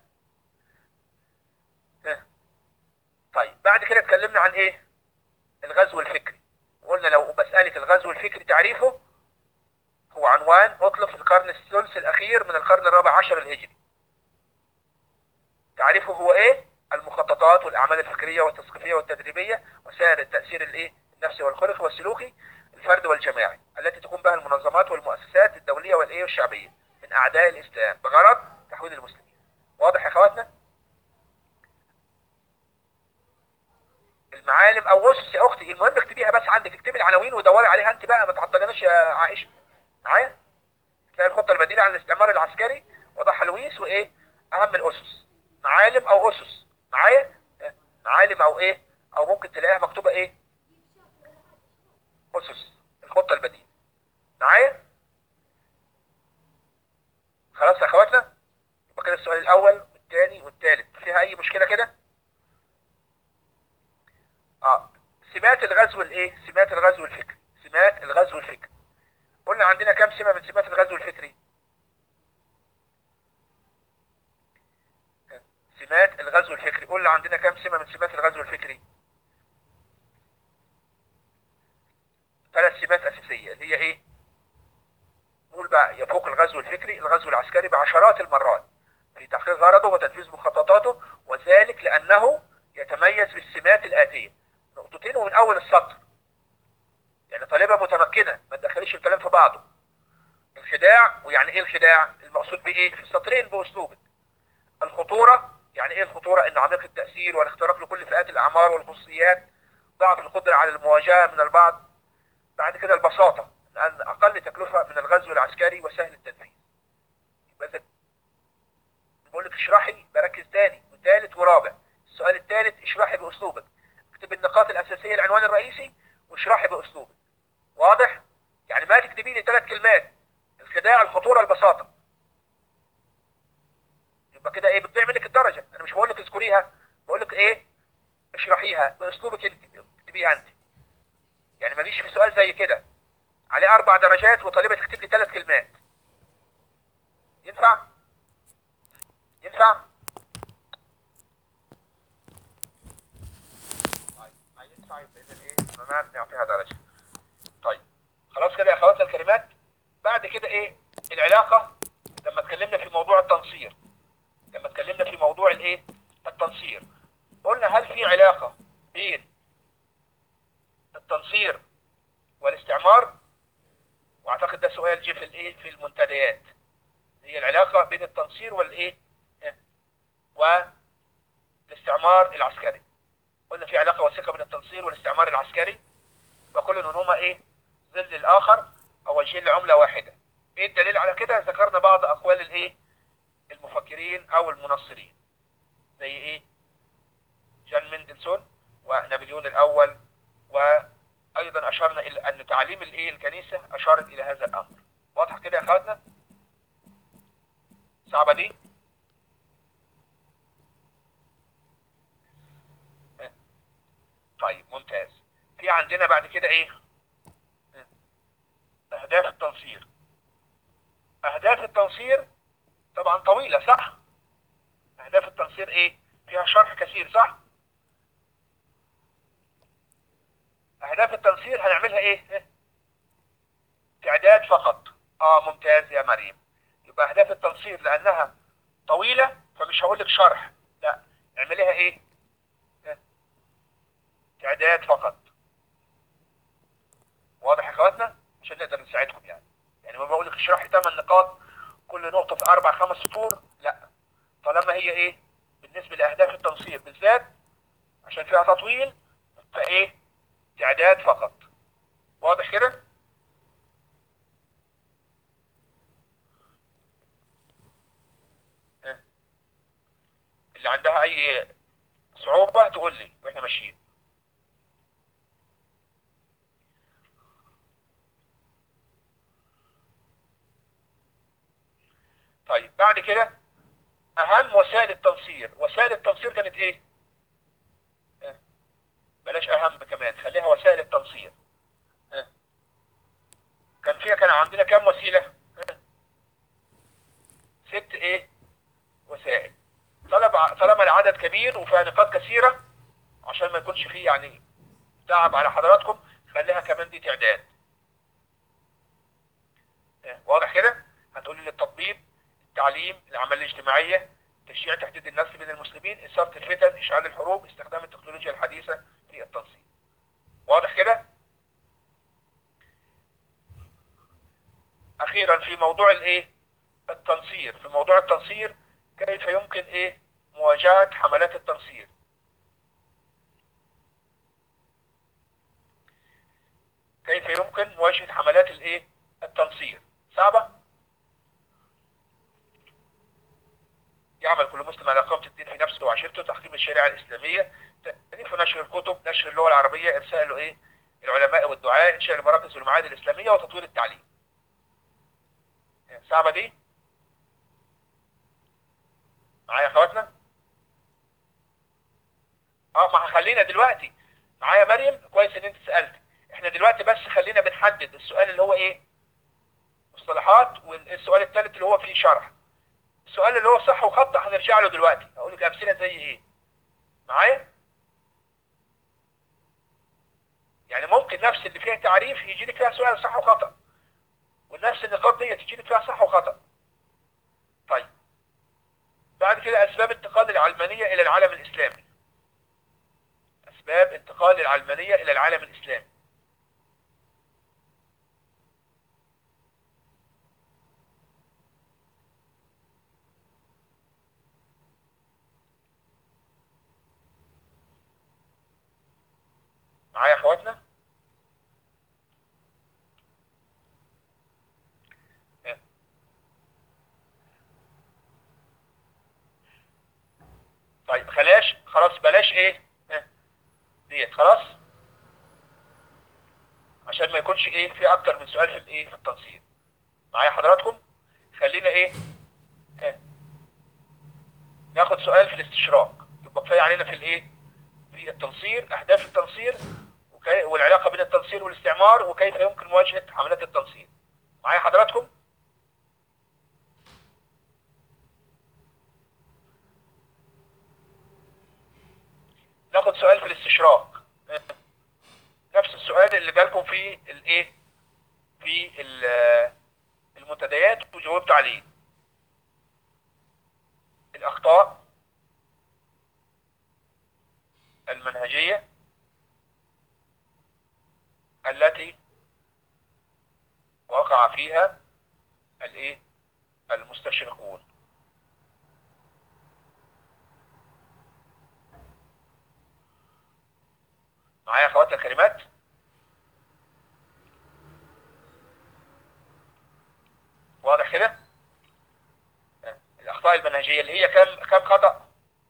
طيب بعد كده اتكلمنا عن ايه الغزو الفكري وقلنا لو بسألك الغزو الفكري تعريفه هو عنوان اطلق في القرن الثلث الاخير من القرن الرابع عشر الهجري تعريفه هو ايه المخططات والاعمال الفكريه والتثقيفيه والتدريبيه وسائر التاثير الايه النفسي والخلقي والسلوكي الفرد والجماعي التي تقوم بها المنظمات والمؤسسات الدوليه والايه والشعبيه من اعداء الاسلام بغرض تحويل المسلمين واضح يا اخواتنا المعالم او اسس يا اختي المهم اكتبيها بس عندك اكتبي العناوين ودوري عليها انت بقى ما تعطلناش يا عائشه معايا تلاقي الخطه البديله عن الاستعمار العسكري وضعها لويس وايه اهم الاسس معالم او اسس معايا معالم او ايه او ممكن تلاقيها مكتوبه ايه اسس الخطه البديله معايا خلاص يا اخواتنا يبقى كده السؤال الاول والثاني والثالث فيها اي مشكله كده اه سمات الغزو الايه سمات الغزو الفكري سمات الغزو الفكري قلنا عندنا كم سمة من سمات الغزو الفكري سمات الغزو الفكري قلنا عندنا كم سمة من سمات الغزو الفكري ثلاث سمات أساسية اللي هي ايه نقول بقى يفوق الغزو الفكري الغزو العسكري بعشرات المرات في تحقيق غرضه وتنفيذ مخططاته وذلك لأنه يتميز بالسمات الآتية نقطتين ومن اول السطر يعني طالبة متمكنة ما تدخليش الكلام في بعضه الخداع ويعني ايه الخداع المقصود بايه في السطرين باسلوبك الخطورة يعني يعني ايه الخطوره ان عميق التاثير والاختراق لكل فئات الاعمار والخصوصيات ضعف القدره على المواجهه من البعض بعد كده البساطه لان اقل تكلفه من الغزو العسكري وسهل التنفيذ يبقى إذا بقول لك اشرحي بركز تاني وثالث ورابع السؤال الثالث اشرحي باسلوبك اكتب النقاط الاساسيه العنوان الرئيسي واشرحي باسلوبك واضح يعني ما تكتبي لي ثلاث كلمات الخداع الخطوره البساطه يبقى كده ايه بتضيع منك الدرجه انا مش بقول لك اذكريها بقول لك ايه اشرحيها باسلوبك انت اكتبيها انت يعني ما فيش في سؤال زي كده عليه اربع درجات وطالبه تكتب لي ثلاث كلمات ينفع ينفع طيب ما ينفع يبقى اذا ايه ما نعطيها درجه طيب خلاص كده يا اخواتنا الكلمات بعد كده ايه العلاقه لما اتكلمنا في موضوع التنصير لما اتكلمنا في موضوع الايه التنصير قلنا هل في علاقه بين التنصير والاستعمار واعتقد ده سؤال جه في الايه في المنتديات هي العلاقه بين التنصير والايه والاستعمار العسكري قلنا في علاقه وثيقه بين التنصير والاستعمار العسكري وكل ان هما ايه ظل الاخر او وجهين لعمله واحده ايه الدليل على كده ذكرنا بعض اقوال الايه المفكرين او المنصرين زي ايه جان مندلسون ونابليون الاول وايضا اشرنا الى ان تعاليم الايه الكنيسه اشارت الى هذا الامر واضح كده يا اخواتنا صعبه دي طيب ممتاز في عندنا بعد كده ايه اهداف التنصير اهداف التنصير طبعا طويلة صح اهداف التنصير ايه فيها شرح كثير صح اهداف التنصير هنعملها ايه تعداد فقط اه ممتاز يا مريم يبقى اهداف التنصير لانها طويلة فمش هقول لك شرح لا اعمليها ايه تعداد فقط واضح يا اخواتنا عشان نقدر نساعدكم يعني يعني ما بقول لك اشرحي ثمان نقاط كل نقطة في أربع خمس سطور لا طالما هي إيه بالنسبة لأهداف التنصير بالذات عشان فيها تطويل فإيه تعداد فقط واضح كده اللي عندها أي صعوبة تقول لي وإحنا ماشيين طيب بعد كده اهم وسائل التنصير وسائل التنصير كانت ايه اه. بلاش اهم كمان خليها وسائل التنصير اه. كان فيها كان عندنا كام وسيلة اه. ست ايه وسائل طلب طالما العدد كبير وفيها نقاط كثيرة عشان ما يكونش فيه يعني تعب على حضراتكم خليها كمان دي تعداد واضح كده هتقولي لي التطبيب التعليم الأعمال الاجتماعية تشجيع تحديد النسل بين المسلمين إثارة الفتن إشعال الحروب استخدام التكنولوجيا الحديثة في التنصير واضح كده أخيرا في موضوع الإيه التنصير في موضوع التنصير كيف يمكن إيه مواجهة حملات التنصير كيف يمكن مواجهة حملات الإيه التنصير صعبة يعمل كل مسلم على إقامة الدين في نفسه وعشيرته تحكيم الشريعة الإسلامية تأليف ونشر الكتب نشر اللغة العربية إرسال إيه العلماء والدعاء إنشاء المراكز والمعاهد الإسلامية وتطوير التعليم صعبة دي معايا يا اخواتنا اه ما خلينا دلوقتي معايا مريم كويس ان انت سألت احنا دلوقتي بس خلينا بنحدد السؤال اللي هو ايه مصطلحات والسؤال الثالث اللي هو فيه شرح السؤال اللي هو صح وخطأ هنرجع له دلوقتي هقول لك امثله زي ايه معايا يعني ممكن نفس اللي فيها تعريف يجي لك فيها سؤال صح وخطأ ونفس النقاط دي تجي لك فيها صح وخطأ طيب بعد كده اسباب انتقال العلمانية الى العالم الاسلامي اسباب انتقال العلمانية الى العالم الاسلامي معايا يا اخواتنا طيب خلاش خلاص بلاش ايه ها، ديت خلاص عشان ما يكونش ايه في اكتر من سؤال في الايه في التنصير معايا حضراتكم خلينا ايه ها، ناخد سؤال في الاستشراق يبقى كفايه علينا في الايه في التنصير اهداف التنصير وكي والعلاقه بين التنصير والاستعمار وكيف يمكن مواجهه حملات التنصير معايا حضراتكم ناخد سؤال في الاستشراق نفس السؤال اللي جالكم في الايه في ال- المنتديات وجاوبت عليه الاخطاء المنهجيه التي وقع فيها الايه المستشرقون معايا يا اخواتنا الكلمات واضح كده الاخطاء المنهجيه اللي هي كم كم خطا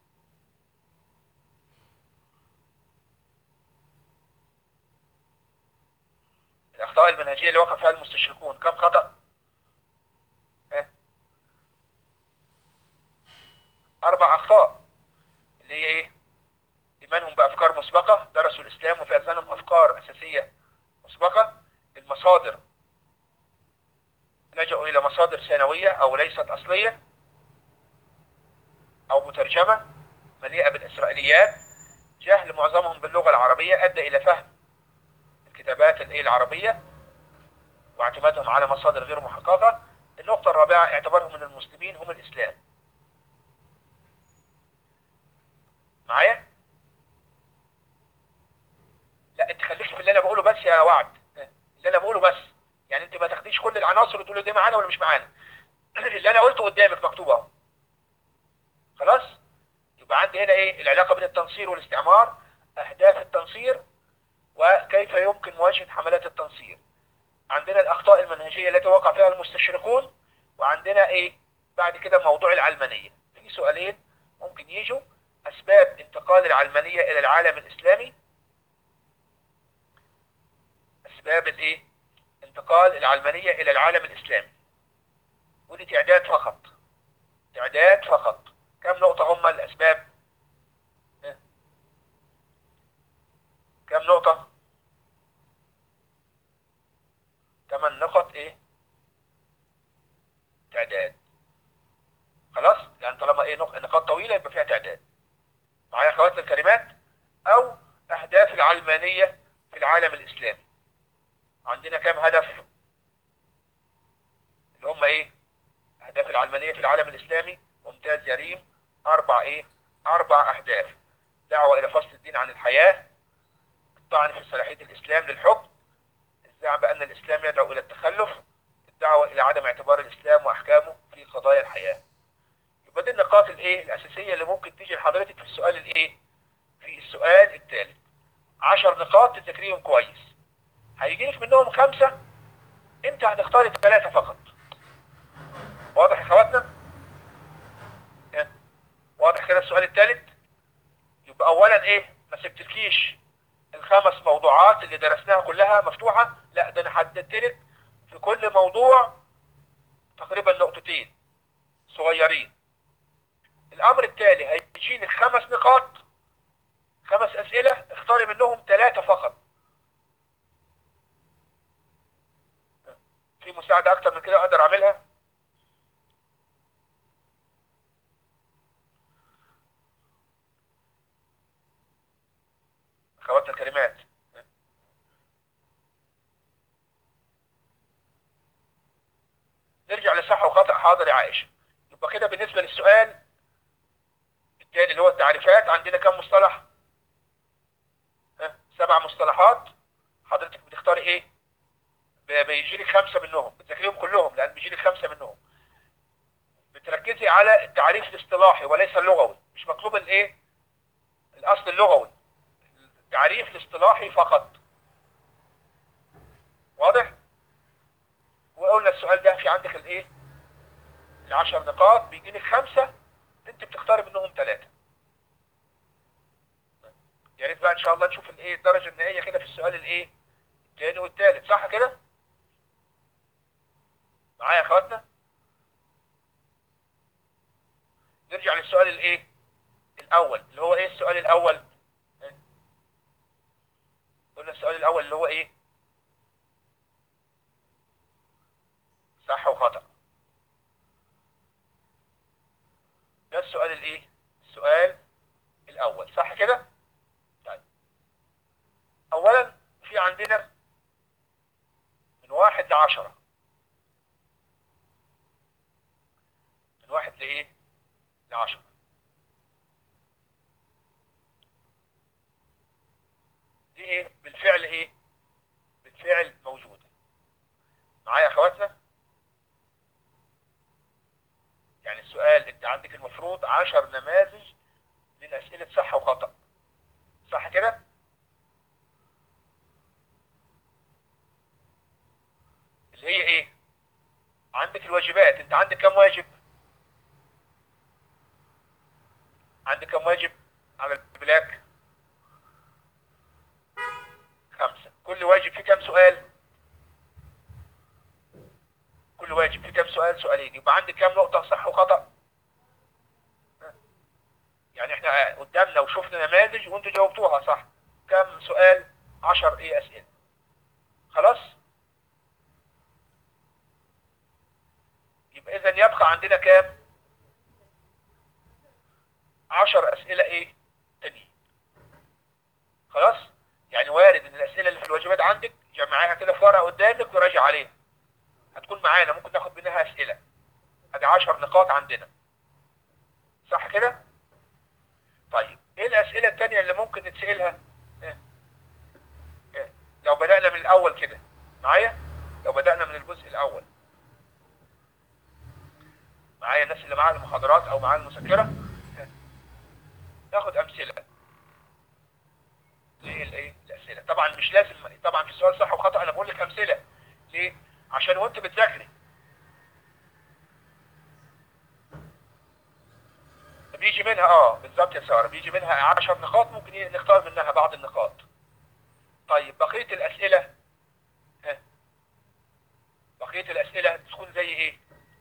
الاخطاء المنهجيه اللي وقع فيها المستشرقون كم خطا ها؟ اربع اخطاء اللي هي ايه إيمانهم بأفكار مسبقة درسوا الإسلام وفي أذهانهم أفكار أساسية مسبقة المصادر لجأوا إلى مصادر ثانوية أو ليست أصلية أو مترجمة مليئة بالإسرائيليات جهل معظمهم باللغة العربية أدى إلى فهم الكتابات الإيه العربية واعتمادهم على مصادر غير محققة النقطة الرابعة اعتبارهم من المسلمين هم الإسلام معايا؟ لا انت خليك في اللي انا بقوله بس يا وعد اللي انا بقوله بس يعني انت ما تاخديش كل العناصر وتقول دي معانا ولا مش معانا اللي انا قلته قدامك مكتوب اهو خلاص يبقى عندي هنا ايه العلاقه بين التنصير والاستعمار اهداف التنصير وكيف يمكن مواجهه حملات التنصير عندنا الاخطاء المنهجيه التي وقع فيها المستشرقون وعندنا ايه بعد كده موضوع العلمانيه في سؤالين ممكن يجوا اسباب انتقال العلمانيه الى العالم الاسلامي اسباب الايه انتقال العلمانيه الى العالم الاسلامي ودي تعداد فقط تعداد فقط كم نقطه هم الاسباب ها؟ كم نقطه ثمان نقط ايه تعداد خلاص يعني طالما ايه نق- نقاط طويله يبقى فيها تعداد معايا اخواتنا الكلمات او اهداف العلمانيه في العالم الاسلامي عندنا كام هدف اللي هم ايه اهداف العلمانيه في العالم الاسلامي ممتاز يا ريم اربع ايه اربع اهداف دعوه الى فصل الدين عن الحياه الطعن في صلاحيه الاسلام للحكم الزعم بان الاسلام يدعو الى التخلف الدعوه الى عدم اعتبار الاسلام واحكامه في قضايا الحياه يبقى دي النقاط الايه الاساسيه اللي ممكن تيجي لحضرتك في السؤال الايه في السؤال الثالث عشر نقاط تذاكريهم كويس هيجي لك منهم خمسة انت هتختار الثلاثة فقط واضح يا اخواتنا إيه؟ واضح كده السؤال الثالث يبقى اولا ايه ما سبتلكيش الخمس موضوعات اللي درسناها كلها مفتوحة لا ده انا حددت لك في كل موضوع تقريبا نقطتين صغيرين الامر التالي هيجي لك خمس نقاط خمس اسئلة اختاري منهم ثلاثة فقط في مساعدة أكتر من كده أقدر أعملها؟ أخواتنا الكلمات نرجع لصح وخطأ حاضر يا عائشة يبقى كده بالنسبة للسؤال الثاني اللي هو التعريفات عندنا كم مصطلح؟ ها؟ سبع مصطلحات حضرتك بتختاري ايه؟ بيجي لك خمسه منهم بتذاكريهم كلهم لان بيجي لك خمسه منهم بتركزي على التعريف الاصطلاحي وليس اللغوي مش مطلوب الايه الاصل اللغوي تعريف الاصطلاحي فقط واضح وقلنا السؤال ده في عندك الايه العشر نقاط بيجي لك خمسة انت بتختار منهم ثلاثة يا ريت بقى ان شاء الله نشوف الايه الدرجة النهائية كده في السؤال الايه الثاني والثالث صح كده معايا يا اخواتنا نرجع للسؤال الايه الاول اللي هو ايه السؤال الاول قلنا السؤال الاول اللي هو ايه صح وخطأ ده السؤال الايه السؤال الاول صح كده طيب اولا في عندنا من واحد لعشرة من واحد لايه لعشرة دي ايه بالفعل ايه بالفعل موجودة معايا يا اخواتنا يعني السؤال انت عندك المفروض عشر نماذج من اسئلة صح وخطأ صح كده اللي هي ايه عندك الواجبات انت عندك كم واجب عندك كم واجب على البلاك خمسة كل واجب فيه كم سؤال كل واجب فيه كم سؤال سؤالين يبقى عندك كم نقطة صح وخطأ يعني احنا قدامنا وشفنا نماذج وانتوا جاوبتوها صح كم سؤال عشر ايه اسئلة خلاص يبقى اذا يبقى عندنا كام عشر اسئلة ايه تانيين خلاص يعني وارد ان الاسئلة اللي في الواجبات عندك جمعيها كده في ورقة قدامك وراجع عليها هتكون معانا ممكن ناخد منها اسئلة ادي عشر نقاط عندنا صح كده طيب ايه الاسئلة التانية اللي ممكن نتسألها إيه؟ إيه؟ لو بدأنا من الاول كده معايا لو بدأنا من الجزء الاول معايا الناس اللي معاها المحاضرات او معاها المذكرة إيه؟ ناخد امثلة ليه الايه الاسئلة طبعا مش لازم طبعا في السؤال صح وخطأ انا بقول لك امثلة ليه عشان وانت بتذاكري بيجي منها اه بالظبط يا ساره بيجي منها 10 نقاط ممكن ي- نختار منها بعض النقاط طيب بقيه الاسئله ها بقيه الاسئله تكون زي ايه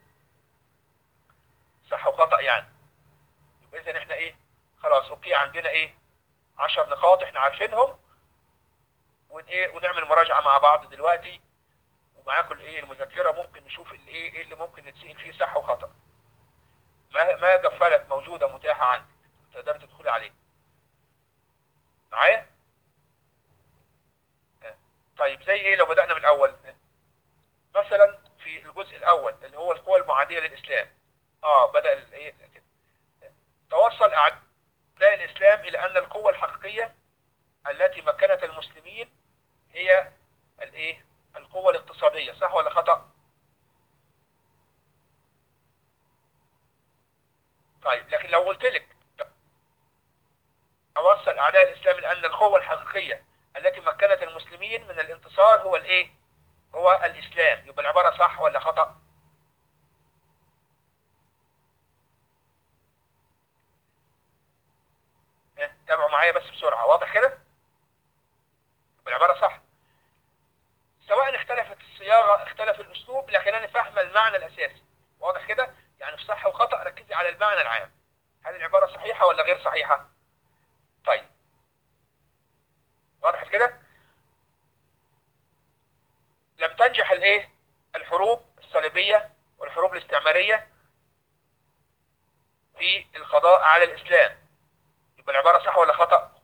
صح وخطا يعني يبقى اذا احنا ايه خلاص اوكي عندنا ايه 10 نقاط احنا عارفينهم ون ايه ونعمل مراجعه مع بعض دلوقتي ومعاكم الايه المذكره ممكن نشوف الايه ايه اللي ممكن نتسال فيه صح وخطا ما ما قفلت موجودة متاحة عندك تقدر تدخلي عليه معايا آه. طيب زي ايه لو بدأنا من الاول آه. مثلا في الجزء الاول اللي هو القوى المعادية للاسلام اه بدأ ال- ايه كده آه. توصل اعداء الاسلام الى ان القوة الحقيقية التي مكنت المسلمين هي الايه القوة الاقتصادية صح ولا خطأ طيب لكن لو قلت لك أوصل أعداء الإسلام لأن القوة الحقيقية التي مكنت المسلمين من الانتصار هو الإيه؟ هو الإسلام يبقى العبارة صح ولا خطأ؟ ها، تابعوا معايا بس بسرعة واضح كده؟ يبقى العبارة صح سواء اختلفت الصياغة اختلف الأسلوب لكن أنا فاهمة المعنى الأساسي واضح كده؟ يعني في صح وخطأ ركزي على المعنى العام هل العبارة صحيحة ولا غير صحيحة طيب واضح كده لم تنجح الايه الحروب الصليبية والحروب الاستعمارية في القضاء على الإسلام يبقى العبارة صح ولا خطأ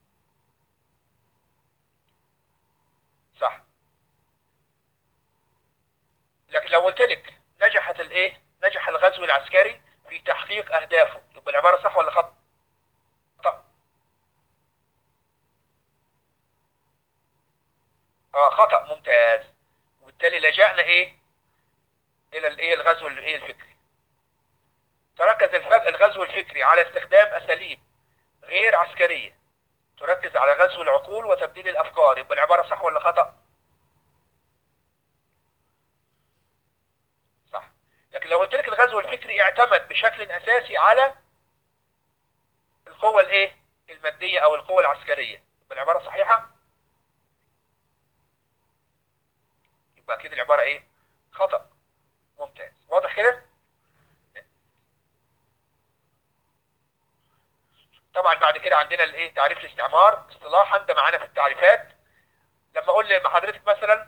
صح لكن لو قلت لك نجحت الايه نجح الغزو العسكري في تحقيق اهدافه يبقى العباره صح ولا خطا خطا اه خطا ممتاز وبالتالي لجأنا ايه الى الايه الغزو الايه الفكري تركز الف- الغزو الفكري على استخدام اساليب غير عسكريه تركز على غزو العقول وتبديل الافكار يبقى العباره صح ولا خطا صح لكن لو قلت لك الغزو الفكري اعتمد بشكل اساسي على القوه الايه الماديه او القوه العسكريه يبقى العباره صحيحه يبقى اكيد العباره ايه خطا ممتاز واضح كده طبعا بعد كده عندنا الايه تعريف الاستعمار اصطلاحا ده معانا في التعريفات لما اقول لحضرتك مثلا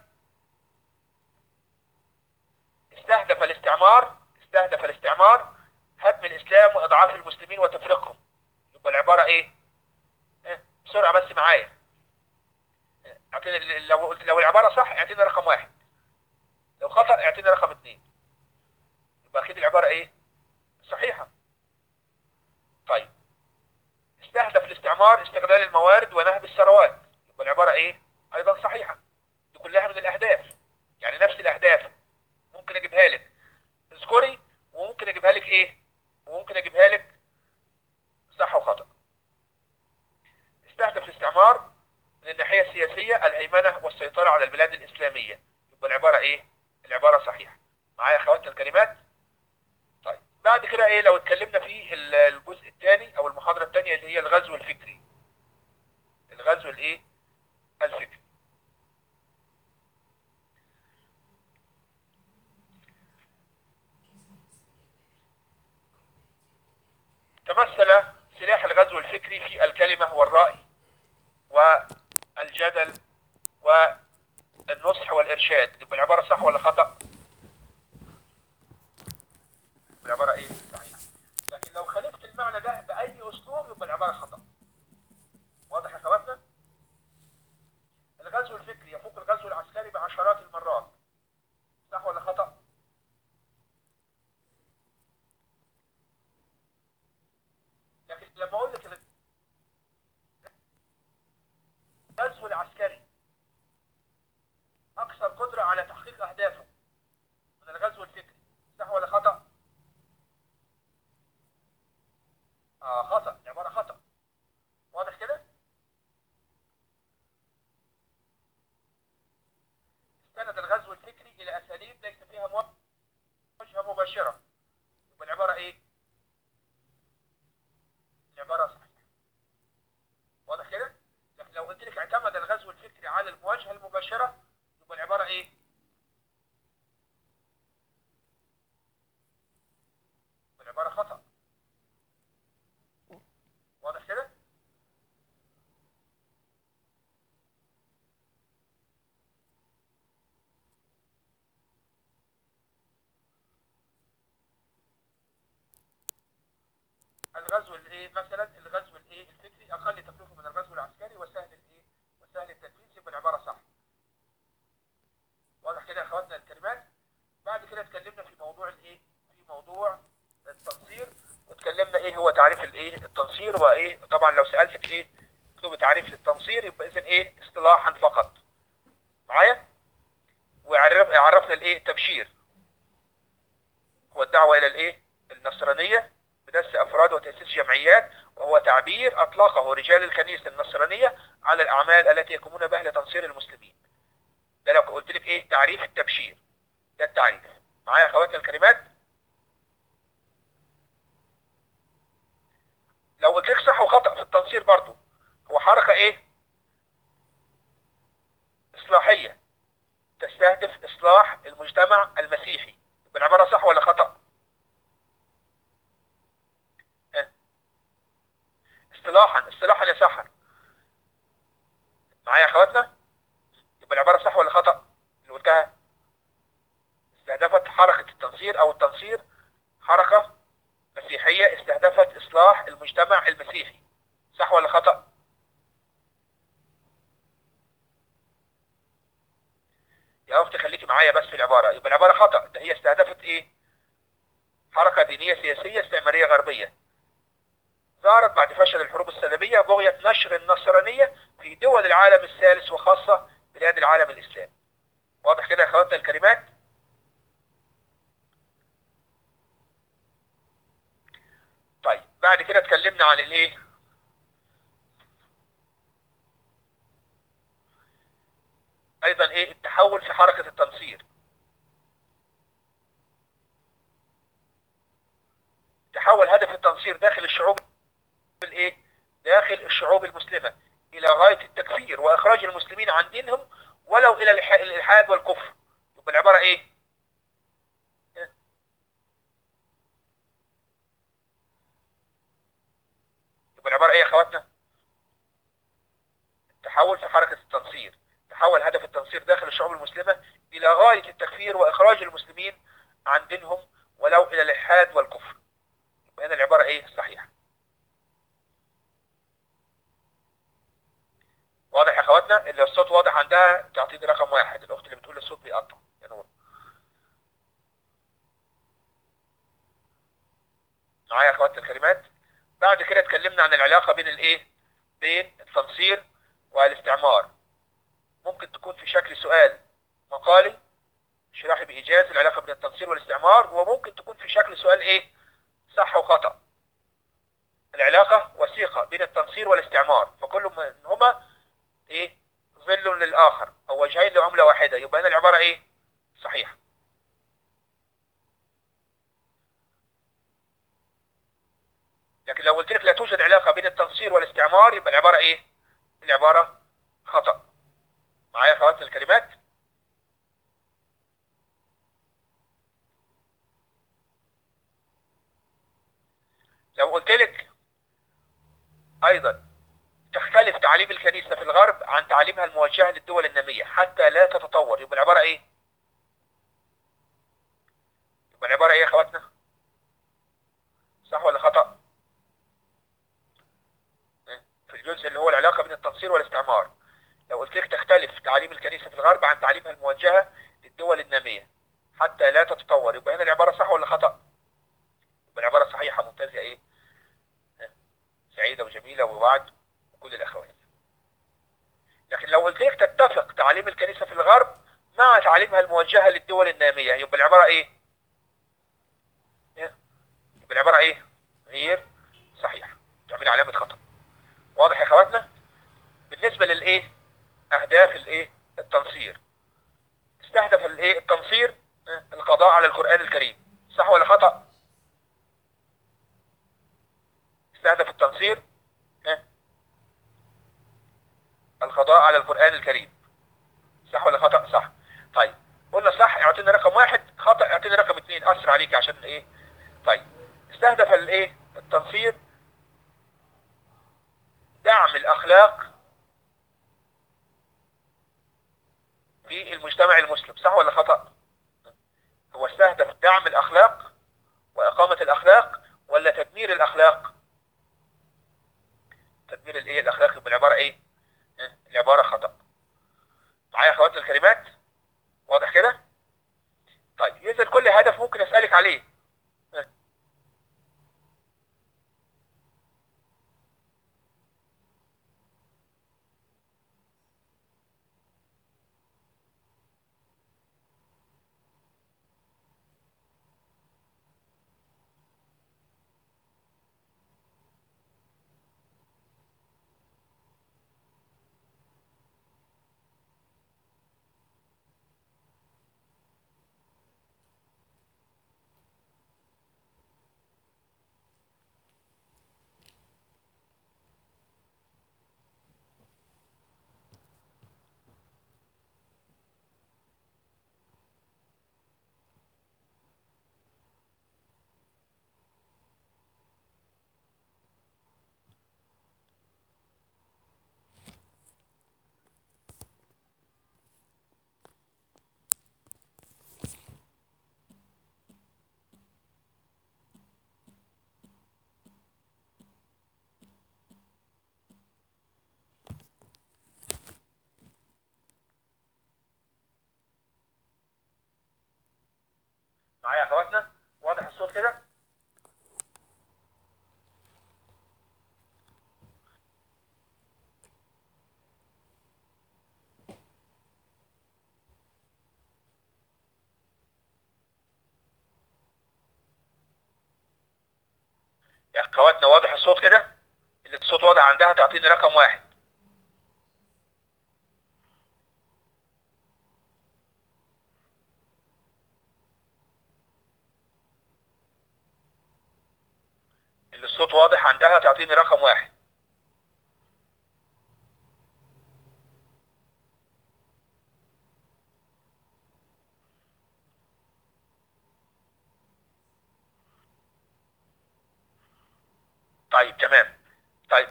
استهدف الاستعمار استهدف الاستعمار هدم الاسلام واضعاف المسلمين وتفريقهم يبقى العباره ايه إيه؟ بسرعه بس معايا اعطيني لو قلت لو العباره صح اعطيني رقم واحد لو خطا اعطيني رقم اثنين يبقى اكيد العباره ايه صحيحه طيب استهدف الاستعمار استغلال الموارد ونهب الثروات يبقى العباره ايه ايضا صحيحه دي كلها من الاهداف يعني نفس الاهداف ممكن اجيبها لك اذكري وممكن اجيبها لك ايه وممكن اجيبها لك صح وخطا استهدف الاستعمار من الناحيه السياسيه الهيمنه والسيطره على البلاد الاسلاميه يبقى العباره ايه العباره صحيحه معايا اخواتنا الكلمات طيب بعد كده ايه لو اتكلمنا في الجزء الثاني او المحاضره الثانيه اللي هي الغزو الفكري الغزو الايه الفكري تمثل سلاح الغزو الفكري في الكلمة والرأي والجدل والنصح والإرشاد يبقى العبارة صح ولا خطأ؟ العبارة إيه؟ صحيح لكن لو خالفت المعنى ده بأي أسلوب يبقى العبارة خطأ واضح يا اخواتنا؟ الغزو الفكري يفوق الغزو العسكري بعشرات المرات صح ولا خطأ؟ لكن لما اقول لك الغزو العسكري اكثر قدره على تحقيق اهدافه من الغزو الفكري صح ولا خطا اه خطا عباره خطا واضح كده استند الغزو الفكري الى اساليب ليس فيها مواجهه مباشره يبقى العباره ايه العبارة صحيحة واضح كده؟ لكن لو قلت لك اعتمد الغزو الفكري على المواجهة المباشرة يبقى العبارة ايه؟ العبارة خطأ واضح كده؟ الغزو الايه مثلا الغزو الايه الفكري اقل تكلفه من الغزو العسكري وسهل الايه وسهل التنفيذ يبقى العباره صح واضح كده يا اخواتنا الكلمات بعد كده اتكلمنا في موضوع الايه في موضوع التنصير واتكلمنا ايه هو تعريف الايه التنصير وايه طبعا لو سالتك ايه اكتب تعريف للتنصير يبقى اذا ايه اصطلاحا فقط معايا وعرفنا الايه التبشير هو الدعوه الى الايه النصرانيه بدس أفراد وتأسيس جمعيات وهو تعبير أطلقه رجال الكنيسة النصرانية على الأعمال التي يقومون بها لتنصير المسلمين ده لو قلت لك إيه تعريف التبشير ده التعريف معايا أخواتنا الكلمات لو قلت لك صح وخطأ في التنصير برضو هو حركة إيه إصلاحية تستهدف إصلاح المجتمع المسيحي بالعبارة صح ولا خطأ اصطلاحا اصطلاحا يا سحر معايا يا اخواتنا يبقى العباره صح ولا خطا اللي قلتها استهدفت حركه التنصير او التنصير حركه مسيحيه استهدفت اصلاح المجتمع المسيحي صح ولا خطا يا اختي خليكي معايا بس في العباره يبقى العباره خطا ده هي استهدفت ايه حركه دينيه سياسيه استعماريه غربيه ظهرت بعد فشل الحروب الصليبية بغية نشر النصرانية في دول العالم الثالث وخاصة بلاد العالم الإسلامي واضح كده يا اخواتنا الكلمات طيب بعد كده اتكلمنا عن الايه ايضا ايه التحول في حركة التنصير تحول هدف التنصير داخل الشعوب الايه داخل الشعوب المسلمة الى غاية التكفير واخراج المسلمين عن دينهم ولو الى الإلح- الالحاد والكفر يبقى العبارة ايه يبقى العبارة ايه يا اخواتنا تحول في حركة التنصير تحول هدف التنصير داخل الشعوب المسلمة إلى غاية التكفير وإخراج المسلمين عن دينهم ولو إلى الإلحاد والكفر يبقى هنا العبارة إيه صحيحة واضح يا أخواتنا اللي الصوت واضح عندها تعطيني رقم واحد الأخت اللي بتقول الصوت بيقطع يا نور معايا يا أخواتنا الكلمات بعد كده اتكلمنا عن العلاقة بين الإيه بين التنصير والاستعمار ممكن تكون في شكل سؤال مقالي شرحي بإيجاز العلاقة بين التنصير والاستعمار وممكن تكون في شكل سؤال إيه صح وخطأ العلاقة وثيقة بين التنصير والاستعمار فكل منهما إيه ظل للآخر أو وجهين لعملة واحدة يبقى هنا العبارة إيه صحيحة لكن لو قلت لك لا توجد علاقة بين التنصير والاستعمار يبقى العبارة ايه العبارة خطأ معايا خواتم الكلمات لو قلت لك ايضا تختلف تعاليم الكنيسة في الغرب عن تعاليمها الموجهة للدول النامية حتى لا تتطور يبقى العبارة ايه يبقى العبارة ايه يا خواتنا صح ولا خطأ في الجزء اللي هو العلاقة بين التنصير والاستعمار لو قلت لك تختلف تعاليم الكنيسة في الغرب عن تعاليمها الموجهة للدول النامية حتى لا تتطور يبقى هنا العبارة صح ولا خطأ يبقى العبارة صحيحة ممتازة ايه سعيدة وجميلة ووعد وكل الأخوات لكن لو قلت لك تتفق تعاليم الكنيسة في الغرب مع تعاليمها الموجهة للدول النامية يبقى العبارة ايه يبقى العبارة ايه غير صحيحة تعمل علامة خطأ واضح يا اخواتنا بالنسبة للايه اهداف الايه التنصير استهدف الايه التنصير القضاء على القرآن الكريم صح ولا خطأ استهدف التنصير القضاء على القرآن الكريم صح ولا خطأ صح طيب قلنا صح اعطينا رقم واحد خطأ اعطينا رقم اثنين اسرع عليك عشان ايه طيب استهدف الايه التنصير دعم الاخلاق في المجتمع المسلم صح ولا خطأ هو استهدف دعم الاخلاق واقامة الاخلاق ولا تدمير الاخلاق تدمير الايه الاخلاق بالعبارة ايه العبارة خطأ معايا اخوات الكلمات واضح كده طيب اذا كل هدف ممكن اسألك عليه معايا يا اخواتنا واضح الصوت كده يا اخواتنا واضح الصوت كده اللي الصوت واضح عندها تعطيني رقم واحد طيب تمام طيب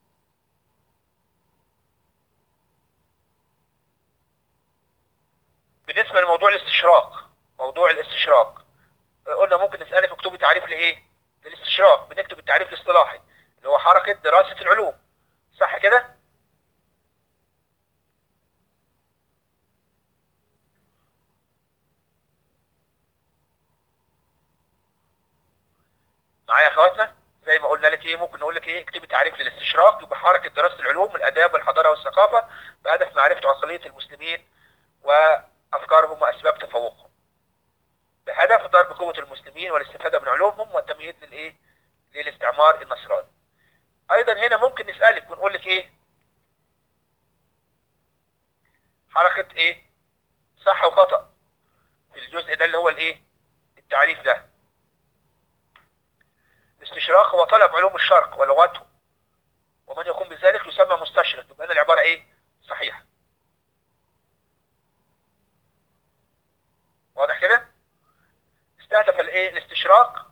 بالنسبة لموضوع الاستشراق موضوع الاستشراق قلنا ممكن نسألك اكتبي تعريف لايه للاستشراق بنكتب التعريف الاصطلاحي اللي هو حركة دراسة العلوم صح كده معايا يا اخواتنا زي ما قلنا لك ايه ممكن نقول لك ايه اكتبي تعريف للاستشراق يبقى حركة دراسة العلوم الاداب والحضارة والثقافة بهدف معرفة عقلية المسلمين وافكارهم واسباب تفوقهم بهدف ضرب قوة المسلمين والاستفادة من علومهم والتمهيد للايه للاستعمار النصراني ايضا هنا ممكن نسألك ونقول لك ايه حركة ايه صح وخطأ في الجزء ده اللي هو الايه التعريف ده الاستشراق هو طلب علوم الشرق ولغته ومن يقوم بذلك يسمى مستشرق يبقى هنا العبارة ايه صحيحة واضح كده استهدف الايه الاستشراق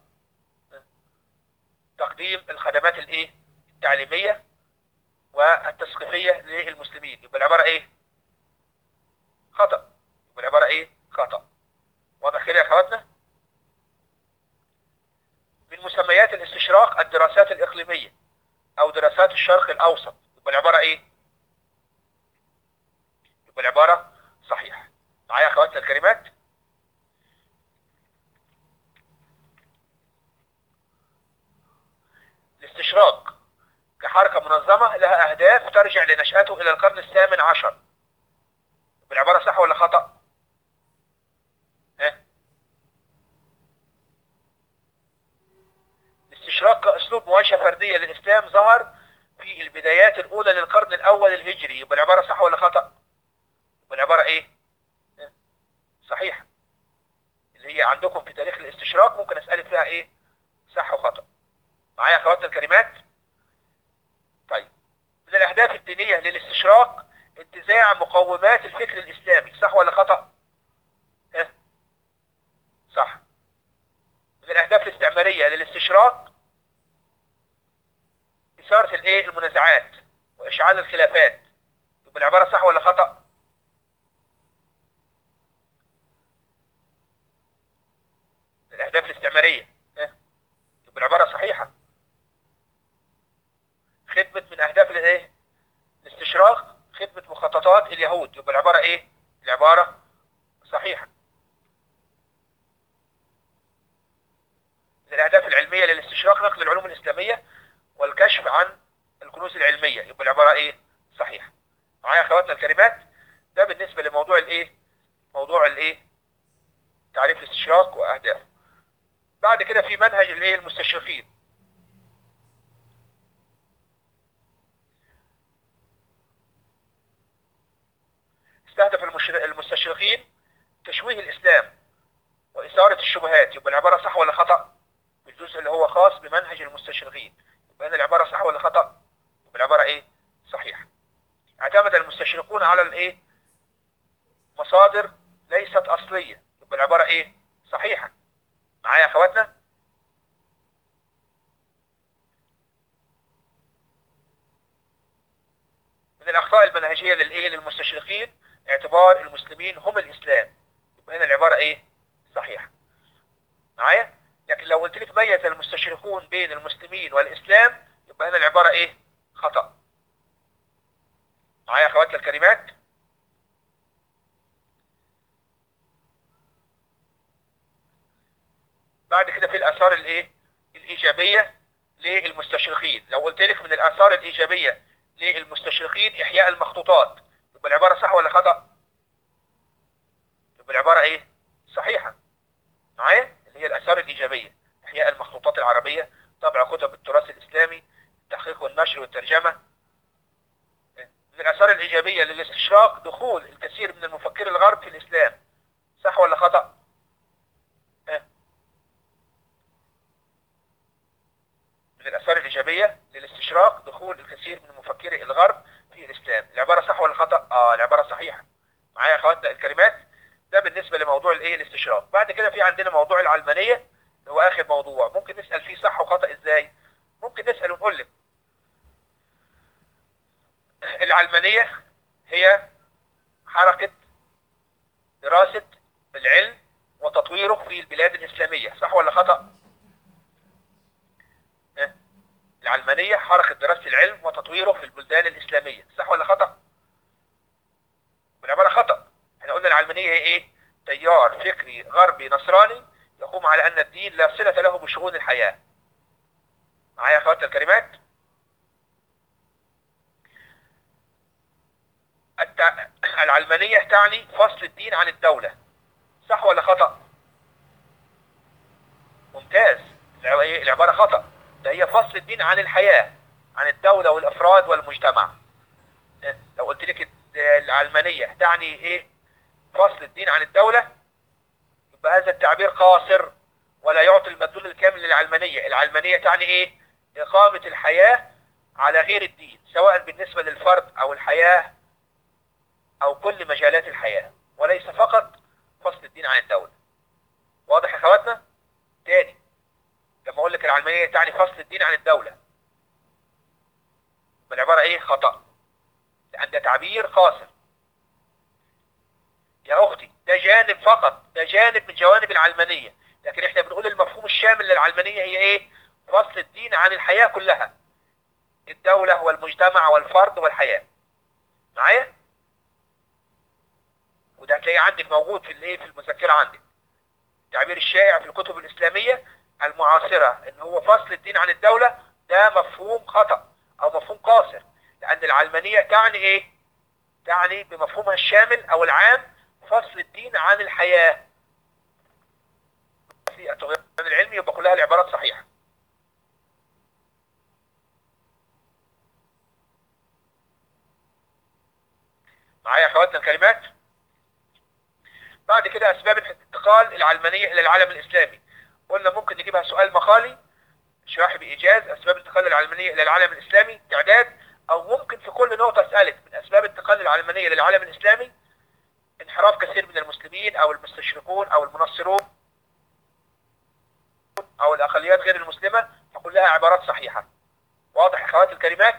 تقديم الخدمات الايه التعليمية والتثقيفية للمسلمين يبقى العبارة ايه خطأ يبقى العبارة ايه خطأ واضح كده يا اخواتنا من مسميات الاستشراق الدراسات الإقليمية أو دراسات الشرق الأوسط يبقى العبارة إيه؟ يبقى العبارة صحيحة معايا أخواتنا الكلمات؟ الاستشراق كحركة منظمة لها أهداف ترجع لنشأته إلى القرن الثامن عشر يبقى العبارة صح ولا خطأ؟ ها؟ الاستشراق كأسلوب مواجهة فردية للإسلام ظهر في البدايات الأولى للقرن الأول الهجري يبقى العبارة صح ولا خطأ؟ يبقى العبارة إيه؟ صحيح اللي هي عندكم في تاريخ الاستشراق ممكن أسألك فيها إيه؟ صح وخطأ معايا أخواتنا الكلمات؟ طيب من الأهداف الدينية للاستشراق انتزاع مقومات الفكر الإسلامي صح ولا خطأ؟ ها؟ صح من الأهداف الاستعمارية للاستشراق إثارة الإيه المنازعات وإشعال الخلافات يبقى العبارة صح ولا خطأ؟ من الأهداف الاستعمارية ها؟ يبقى العبارة صحيحة خدمة من أهداف الإيه؟ الاستشراق خدمة مخططات اليهود يبقى العبارة إيه؟ العبارة صحيحة من الأهداف العلمية للاستشراق نقل العلوم الإسلامية والكشف عن الكنوز العلمية يبقى العبارة إيه؟ صحيحة معايا يا أخواتنا الكلمات ده بالنسبة لموضوع الإيه؟ موضوع الإيه؟ تعريف الاستشراق وأهدافه بعد كده في منهج الإيه؟ المستشرقين استهدف المستشرقين تشويه الإسلام وإثارة الشبهات يبقى العبارة صح ولا خطأ الجزء اللي هو خاص بمنهج المستشرقين يبقى هنا العبارة صح ولا خطأ يبقى العبارة إيه صحيح اعتمد المستشرقون على الإيه مصادر ليست أصلية يبقى العبارة إيه صحيحة معايا يا أخواتنا من الأخطاء المنهجية للإيه للمستشرقين اعتبار المسلمين هم الإسلام يبقى هنا العبارة إيه صحيحة معايا لكن لو قلت لك ميز المستشرقون بين المسلمين والإسلام يبقى هنا العبارة إيه خطأ معايا أخواتنا الكلمات بعد كده في الآثار الإيه الإيجابية للمستشرقين لو قلت لك من الآثار الإيجابية للمستشرقين إحياء المخطوطات يبقى العبارة صح ولا خطأ يبقى العبارة إيه صحيحة معايا اللي هي الآثار الإيجابية إحياء المخطوطات العربية طبع كتب التراث الإسلامي التحقيق والنشر والترجمة من الآثار الإيجابية للاستشراق دخول الكثير من المفكري الغرب في الإسلام صح ولا خطأ اه. من الآثار الإيجابية للاستشراق دخول الكثير من مفكري الغرب في الإسلام العبارة صح ولا خطأ آه العبارة صحيحة معايا يا أخواتنا الكلمات ده بالنسبة لموضوع الايه الاستشراق بعد كده في عندنا موضوع العلمانية اللي هو آخر موضوع ممكن نسأل فيه صح وخطأ إزاي ممكن نسأل ونقول العلمانية هي حركة دراسة العلم وتطويره في البلاد الإسلامية صح ولا خطأ؟ ها؟ العلمانية حركة دراسة العلم وتطويره في البلدان الإسلامية صح ولا خطأ؟ بالعبارة خطأ احنا قلنا العلمانية هي ايه؟ تيار فكري غربي نصراني يقوم على أن الدين لا صلة له بشؤون الحياة معايا يا اخواتي الكلمات؟ التع... العلمانية تعني فصل الدين عن الدولة صح ولا خطأ ممتاز الع- العبارة خطأ ده هي فصل الدين عن الحياة عن الدولة والأفراد والمجتمع إيه؟ لو قلت لك الد- العلمانية تعني ايه فصل الدين عن الدولة يبقى هذا التعبير قاصر ولا يعطي المدلول الكامل للعلمانية العلمانية تعني ايه إقامة الحياة على غير الدين سواء بالنسبة للفرد أو الحياة أو كل مجالات الحياة وليس فقط فصل الدين عن الدولة واضح يا اخواتنا تاني لما اقول لك العلمانية تعني فصل الدين عن الدولة بالعبارة ايه خطأ لأن ده تعبير قاصر يا أختي ده جانب فقط ده جانب من جوانب العلمانية لكن احنا بنقول المفهوم الشامل للعلمانية هي ايه فصل الدين عن الحياة كلها الدولة والمجتمع والفرد والحياة معايا وده هتلاقيه عندك موجود في الايه في المذكره عندك التعبير الشائع في الكتب الاسلاميه المعاصره ان هو فصل الدين عن الدوله ده مفهوم خطا او مفهوم قاصر لان العلمانيه تعني ايه تعني بمفهومها الشامل او العام فصل الدين عن الحياه في التغيير العلمي يبقى كلها العبارات صحيحه معايا يا اخواتنا الكلمات بعد كده اسباب انتقال العلمانيه الى العالم الاسلامي قلنا ممكن نجيبها سؤال مقالي شرح بايجاز اسباب انتقال العلمانيه الى العالم الاسلامي تعداد او ممكن في كل نقطه اسالك من اسباب انتقال العلمانيه للعالم الاسلامي انحراف كثير من المسلمين او المستشرقون او المنصرون او الاقليات غير المسلمه فكلها عبارات صحيحه واضح يا اخوات الكلمات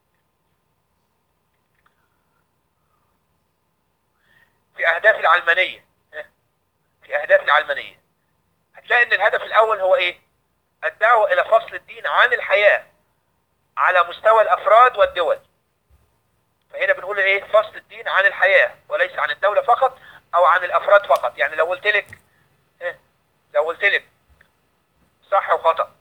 في اهداف العلمانيه في اهداف العلمانيه هتلاقي ان الهدف الاول هو ايه الدعوه الى فصل الدين عن الحياه على مستوى الافراد والدول فهنا بنقول ايه فصل الدين عن الحياه وليس عن الدوله فقط او عن الافراد فقط يعني لو قلت لك إيه؟ لو قلت لك صح وخطا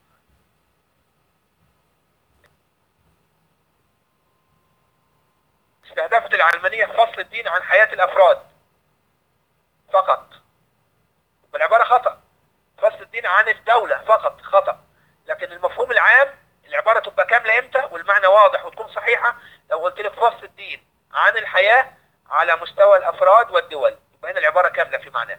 استهدفت العلمانيه فصل الدين عن حياه الافراد فقط بالعبارة خطأ فصل الدين عن الدولة فقط خطأ لكن المفهوم العام العبارة تبقى كاملة امتى والمعنى واضح وتكون صحيحة لو قلت لك فصل الدين عن الحياة على مستوى الأفراد والدول يبقى هنا العبارة كاملة في معناها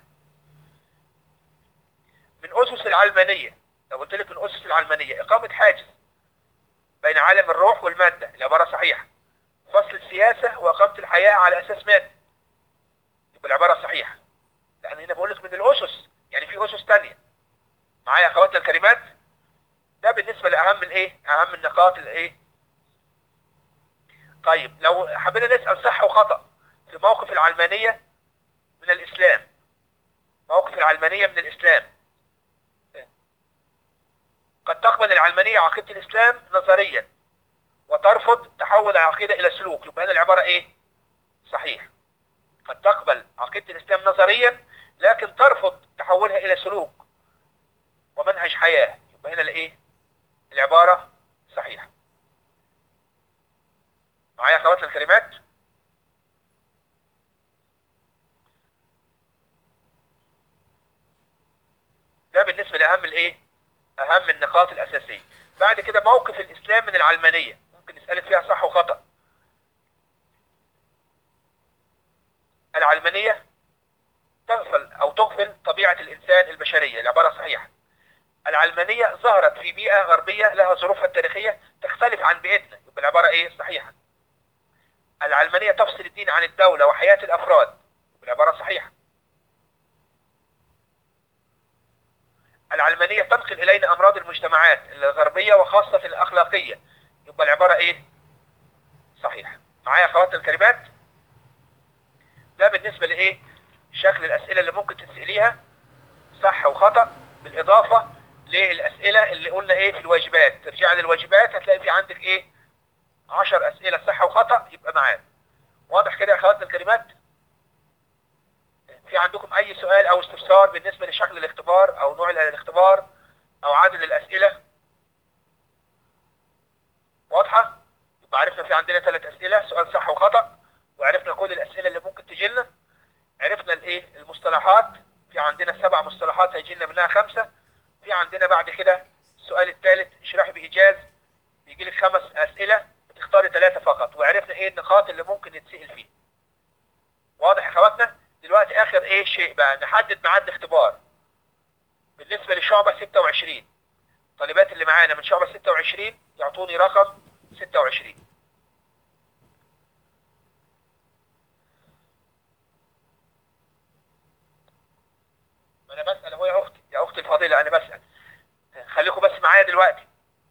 من أسس العلمانية لو قلت لك من أسس العلمانية إقامة حاجز بين عالم الروح والمادة العبارة صحيحة فصل السياسة وإقامة الحياة على أساس مادي يبقى العبارة صحيحة لان هنا بقول لك من الاسس يعني في اسس تانية معايا يا اخواتنا الكلمات ده بالنسبه لاهم الايه اهم النقاط الايه طيب لو حبينا نسال صح وخطا في موقف العلمانيه من الاسلام موقف العلمانيه من الاسلام قد تقبل العلمانيه عقيده الاسلام نظريا وترفض تحول العقيده الى سلوك يبقى هنا العباره ايه صحيح قد تقبل عقيده الاسلام نظريا لكن ترفض تحولها الى سلوك ومنهج حياة يبقى هنا الايه العبارة صحيحة معايا اخواتنا الكلمات ده بالنسبة لأهم الايه أهم النقاط الأساسية بعد كده موقف الإسلام من العلمانية ممكن نسألك فيها صح وخطأ العلمانية تغفل أو تغفل طبيعة الإنسان البشرية العبارة صحيحة العلمانية ظهرت في بيئة غربية لها ظروفها التاريخية تختلف عن بيئتنا يبقى العبارة إيه صحيحة العلمانية تفصل الدين عن الدولة وحياة الأفراد يبقى العبارة صحيحة العلمانية تنقل إلينا أمراض المجتمعات الغربية وخاصة الأخلاقية يبقى العبارة إيه صحيحة معايا اخواتنا الكلمات ده بالنسبة لايه شكل الاسئلة اللي ممكن تسأليها صح وخطأ بالاضافة للاسئلة اللي قلنا ايه في الواجبات ترجع للواجبات هتلاقي في عندك ايه 10 اسئلة صح وخطأ يبقى معانا واضح كده يا اخواتنا الكلمات في عندكم اي سؤال او استفسار بالنسبة لشكل الاختبار او نوع الاختبار او عدد الاسئلة واضحة يبقى عرفنا في عندنا ثلاث اسئلة سؤال صح وخطأ وعرفنا كل الاسئلة اللي ممكن تجي لنا عرفنا الايه المصطلحات في عندنا سبع مصطلحات هيجي لنا منها خمسة في عندنا بعد كده السؤال الثالث اشرح بإيجاز بيجي لك خمس اسئلة بتختاري ثلاثة فقط وعرفنا ايه النقاط اللي ممكن يتسأل فيه واضح يا اخواتنا دلوقتي اخر ايه شيء بقى نحدد ميعاد الاختبار بالنسبة لشعبة 26 طالبات اللي معانا من شعبة 26 يعطوني رقم 26 ما انا بسأل اهو يا اختي يا اختي الفاضلة انا بسأل خليكم بس معايا دلوقتي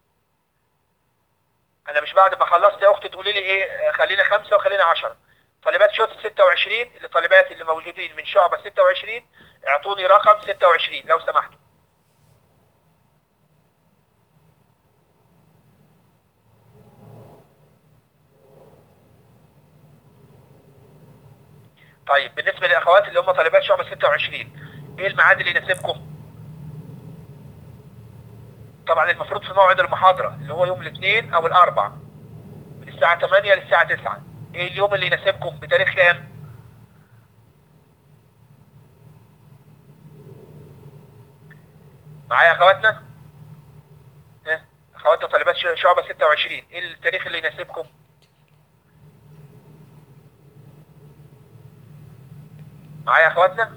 انا مش بعد ما خلصت يا اختي تقولي لي ايه خلينا خمسة وخلينا عشرة طالبات شوت 26 اللي طالبات اللي موجودين من شعبة 26 اعطوني رقم 26 لو سمحتوا طيب بالنسبة للأخوات اللي هم طالبات شعبة 26 ايه الميعاد اللي يناسبكم طبعا المفروض في موعد المحاضرة اللي هو يوم الاثنين او الاربع من الساعة 8 للساعة 9 ايه اليوم اللي يناسبكم بتاريخ كام معايا يا اخواتنا ها اخواتنا طالبات شعبة 26 ايه التاريخ اللي يناسبكم معايا يا اخواتنا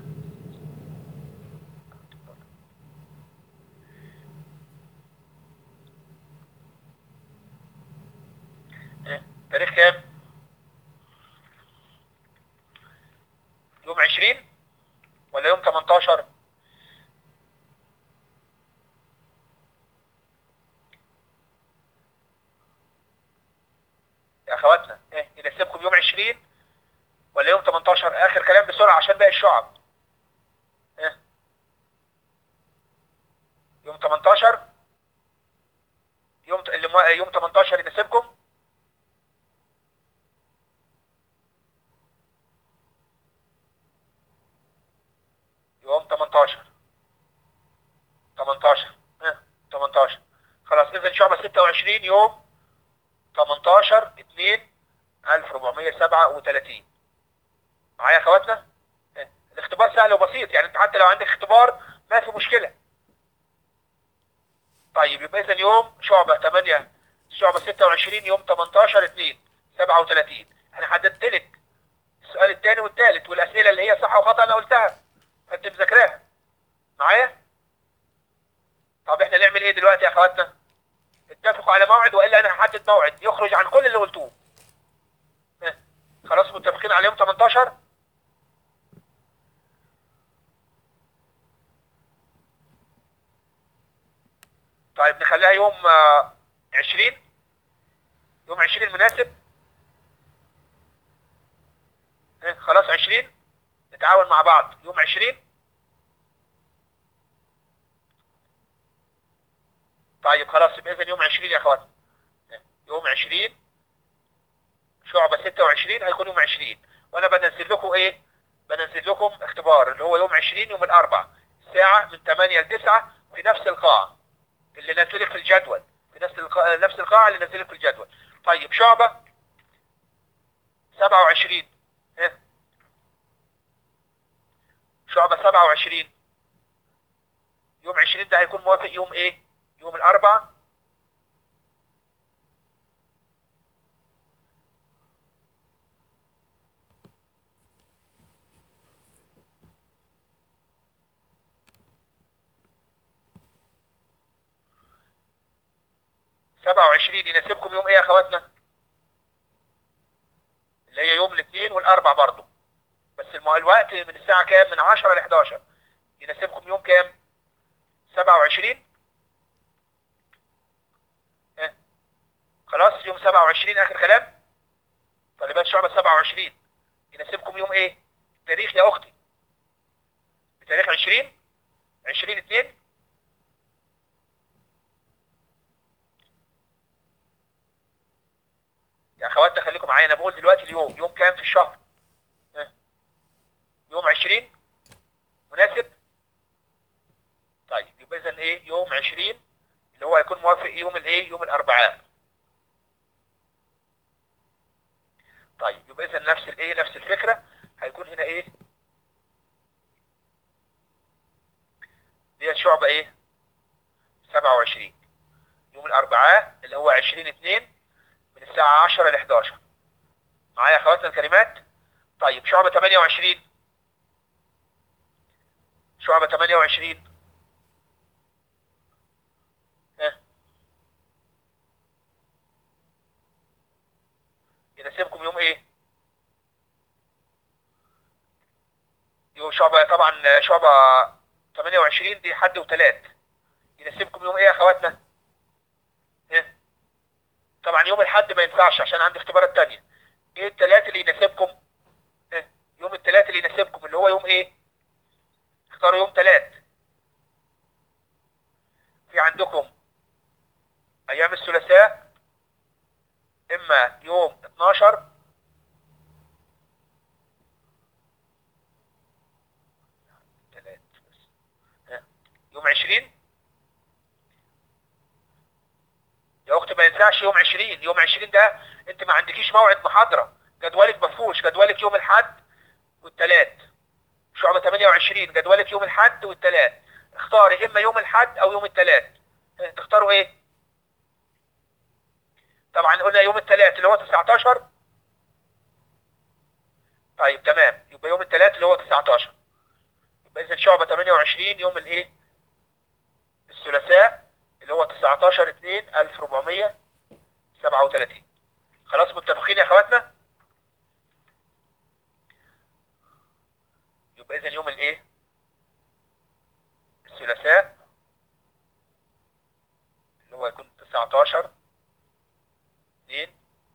تاريخ كام يوم 20 ولا يوم 18 يا اخواتنا ايه يناسبكم يوم 20 ولا يوم 18 اخر كلام بسرعه عشان باقي الشعب ايه يوم 18 يوم اللي يوم 18 يناسبكم يوم 18 18 ها 18 خلاص اذا شعبة 26 يوم 18 2 1437 معايا يا اخواتنا الاختبار سهل وبسيط يعني انت حتى لو عندك اختبار ما في مشكلة طيب يبقى اذا يوم شعبة 8 شعبة 26 يوم 18 2 37 انا حددت لك السؤال الثاني والثالث والاسئله اللي هي صح وخطا انا قلتها انت مذاكراها معايا طب احنا نعمل ايه دلوقتي يا اخواتنا اتفقوا على موعد والا انا هحدد موعد يخرج عن كل اللي قلتوه خلاص متفقين على يوم 18 طيب نخليها يوم 20 يوم 20 مناسب خلاص 20 نتعاون مع بعض يوم 20 طيب خلاص يبقى اذا يوم 20 يا اخوان يوم 20 شعبة 26 هيكون يوم 20 وانا بنزل لكم ايه بنزل لكم اختبار اللي هو يوم 20 يوم الاربع الساعة من 8 ل 9 في نفس القاعة اللي نزلك في الجدول في نفس القاعة نفس القاعة اللي نزلك في الجدول طيب شعبة 27 ها شعبة 27 يوم 20 ده هيكون موافق يوم ايه يوم الاربعاء سبعة وعشرين يناسبكم يوم ايه يا اخواتنا اللي هي يوم الاثنين والاربع برضو بس الوقت من الساعة كام من 10 ل 11 يناسبكم يوم كام 27 اه. خلاص يوم 27 اخر كلام طالبات شعبة 27 يناسبكم يوم ايه تاريخ يا اختي بتاريخ 20 20 2 يا اخواتنا خليكم معايا انا بقول دلوقتي اليوم يوم كام في الشهر ها؟ يوم 20 مناسب طيب يبقى اذا ايه يوم 20 اللي هو هيكون موافق يوم الايه يوم الاربعاء طيب يبقى اذا نفس الايه نفس الفكره هيكون هنا ايه دي شعبة ايه 27 يوم الاربعاء اللي هو 20 2 من الساعة 10 ل 11 معايا يا اخواتنا الكلمات طيب شعبة 28 شعبة 28 ها يناسبكم يوم ايه يوم شعبة طبعا شعبة 28 دي حد وتلات يناسبكم يوم ايه يا اخواتنا ها طبعا يوم الحد ما ينفعش عشان عندي اختبارات تانية ايه التلات اللي يناسبكم ها يوم التلات اللي يناسبكم اللي هو يوم ايه اختاروا يوم تلات في عندكم ايام الثلاثاء اما يوم 12 تلات بس. ها. يوم 20 يا اختي ما ينفعش يوم 20 يوم 20 ده انت ما عندكيش موعد محاضره جدولك مفهوش جدولك يوم الاحد والثلاث شعبة 28 جدولك يوم الاحد والثلاث اختاري اما يوم الاحد او يوم الثلاث تختاروا ايه طبعا قلنا يوم الثلاث اللي هو 19 طيب تمام يبقى يوم الثلاث اللي هو 19 يبقى اذا شعبة 28 يوم الايه الثلاثاء اللي هو 19 2 1437 خلاص متفقين يا اخواتنا يبقى اذا يوم الايه الثلاثاء اللي هو يكون 19 2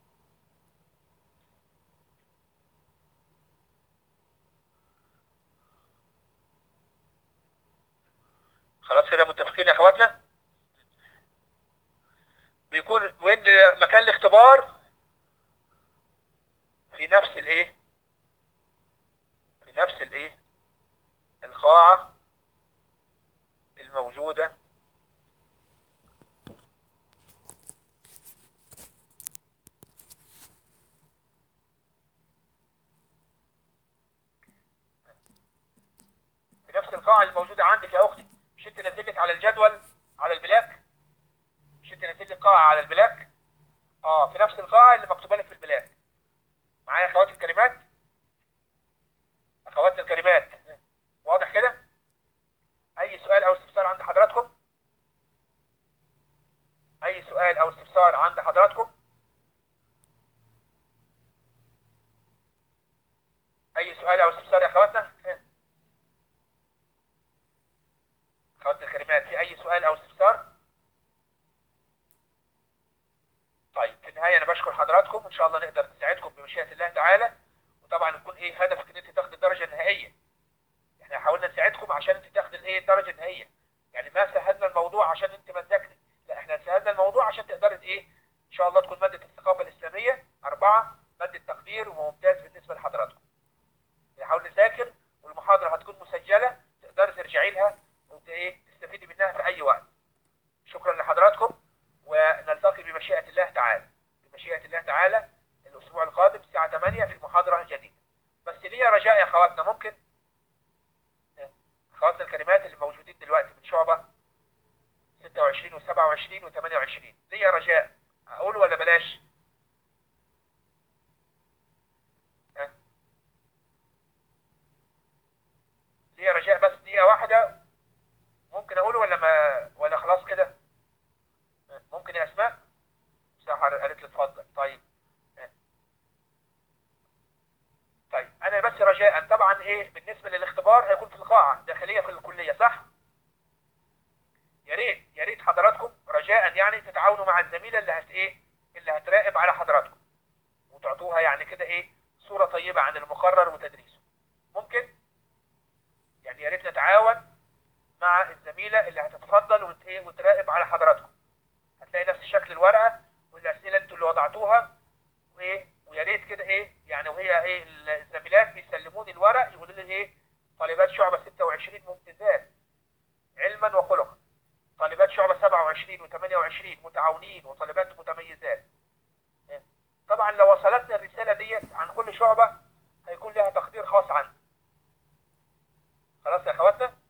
خلاص كده متفقين يا اخواتنا بيكون وين مكان الاختبار في نفس الايه في نفس الايه القاعة الموجودة في نفس القاعة الموجودة عندك يا أختي مش أنت نزلت على الجدول على البلاك مش أنت نزلت قاعة على البلاك اه في نفس القاعة اللي مكتوبة لك في البلاك معايا أخوات الكلمات أخوات الكلمات واضح كده أي سؤال أو استفسار عند حضراتكم أي سؤال أو استفسار عند حضراتكم أي سؤال أو استفسار يا أخواتنا أخواتنا الكلمات في أي سؤال أو استفسار طيب في النهاية أنا بشكر حضراتكم إن شاء الله نقدر نساعدكم بمشيئة الله تعالى وطبعا يكون إيه هدفك إن أنت تاخد الدرجة النهائية إحنا حاولنا نساعدكم عشان أنت تاخد الإيه الدرجة النهائية يعني ما سهلنا الموضوع عشان أنت ما تذاكري لا إحنا سهلنا الموضوع عشان تقدر إيه إن شاء الله تكون مادة الثقافة الإسلامية أربعة مادة تقدير وممتاز بالنسبة لحضراتكم نحاول نذاكر والمحاضرة هتكون مسجلة تقدر ترجعي لها وت إيه تستفيدي منها في أي وقت شكرا لحضراتكم ونلتقي بمشيئة الله تعالى بمشيئة الله تعالى الأسبوع القادم الساعة 8 في المحاضرة الجديدة بس ليا رجاء يا أخواتنا ممكن أخواتنا الكلمات اللي موجودين دلوقتي من شعبة 26 و27 و28 ليا رجاء أقول ولا بلاش؟ ها؟ ليا رجاء بس دقيقة واحدة ممكن أقول ولا ما ولا خلاص كده؟ ممكن يا اسماء سحر قالت لي اتفضل طيب طيب انا بس رجاء طبعا ايه بالنسبه للاختبار هيكون في القاعه داخليه في الكليه صح يا ريت يا ريت حضراتكم رجاء يعني تتعاونوا مع الزميله اللي هت ايه اللي هتراقب على حضراتكم وتعطوها يعني كده ايه صورة طيبة عن المقرر وتدريسه ممكن يعني يا ريت نتعاون مع الزميلة اللي هتتفضل وت- إيه وتراقب على حضراتكم هتلاقي نفس شكل الورقة والأسئلة انتوا اللي وضعتوها وايه ويا ريت كده ايه يعني وهي ايه الزميلات بيسلموني الورق يقولوا لي ايه طالبات شعبة 26 ممتازات علما وخلقا طالبات شعبة 27 و28 متعاونين وطالبات متميزات إيه؟ طبعا لو وصلتنا الرسالة ديت عن كل شعبة هيكون لها تقدير خاص عنه خلاص يا اخواتنا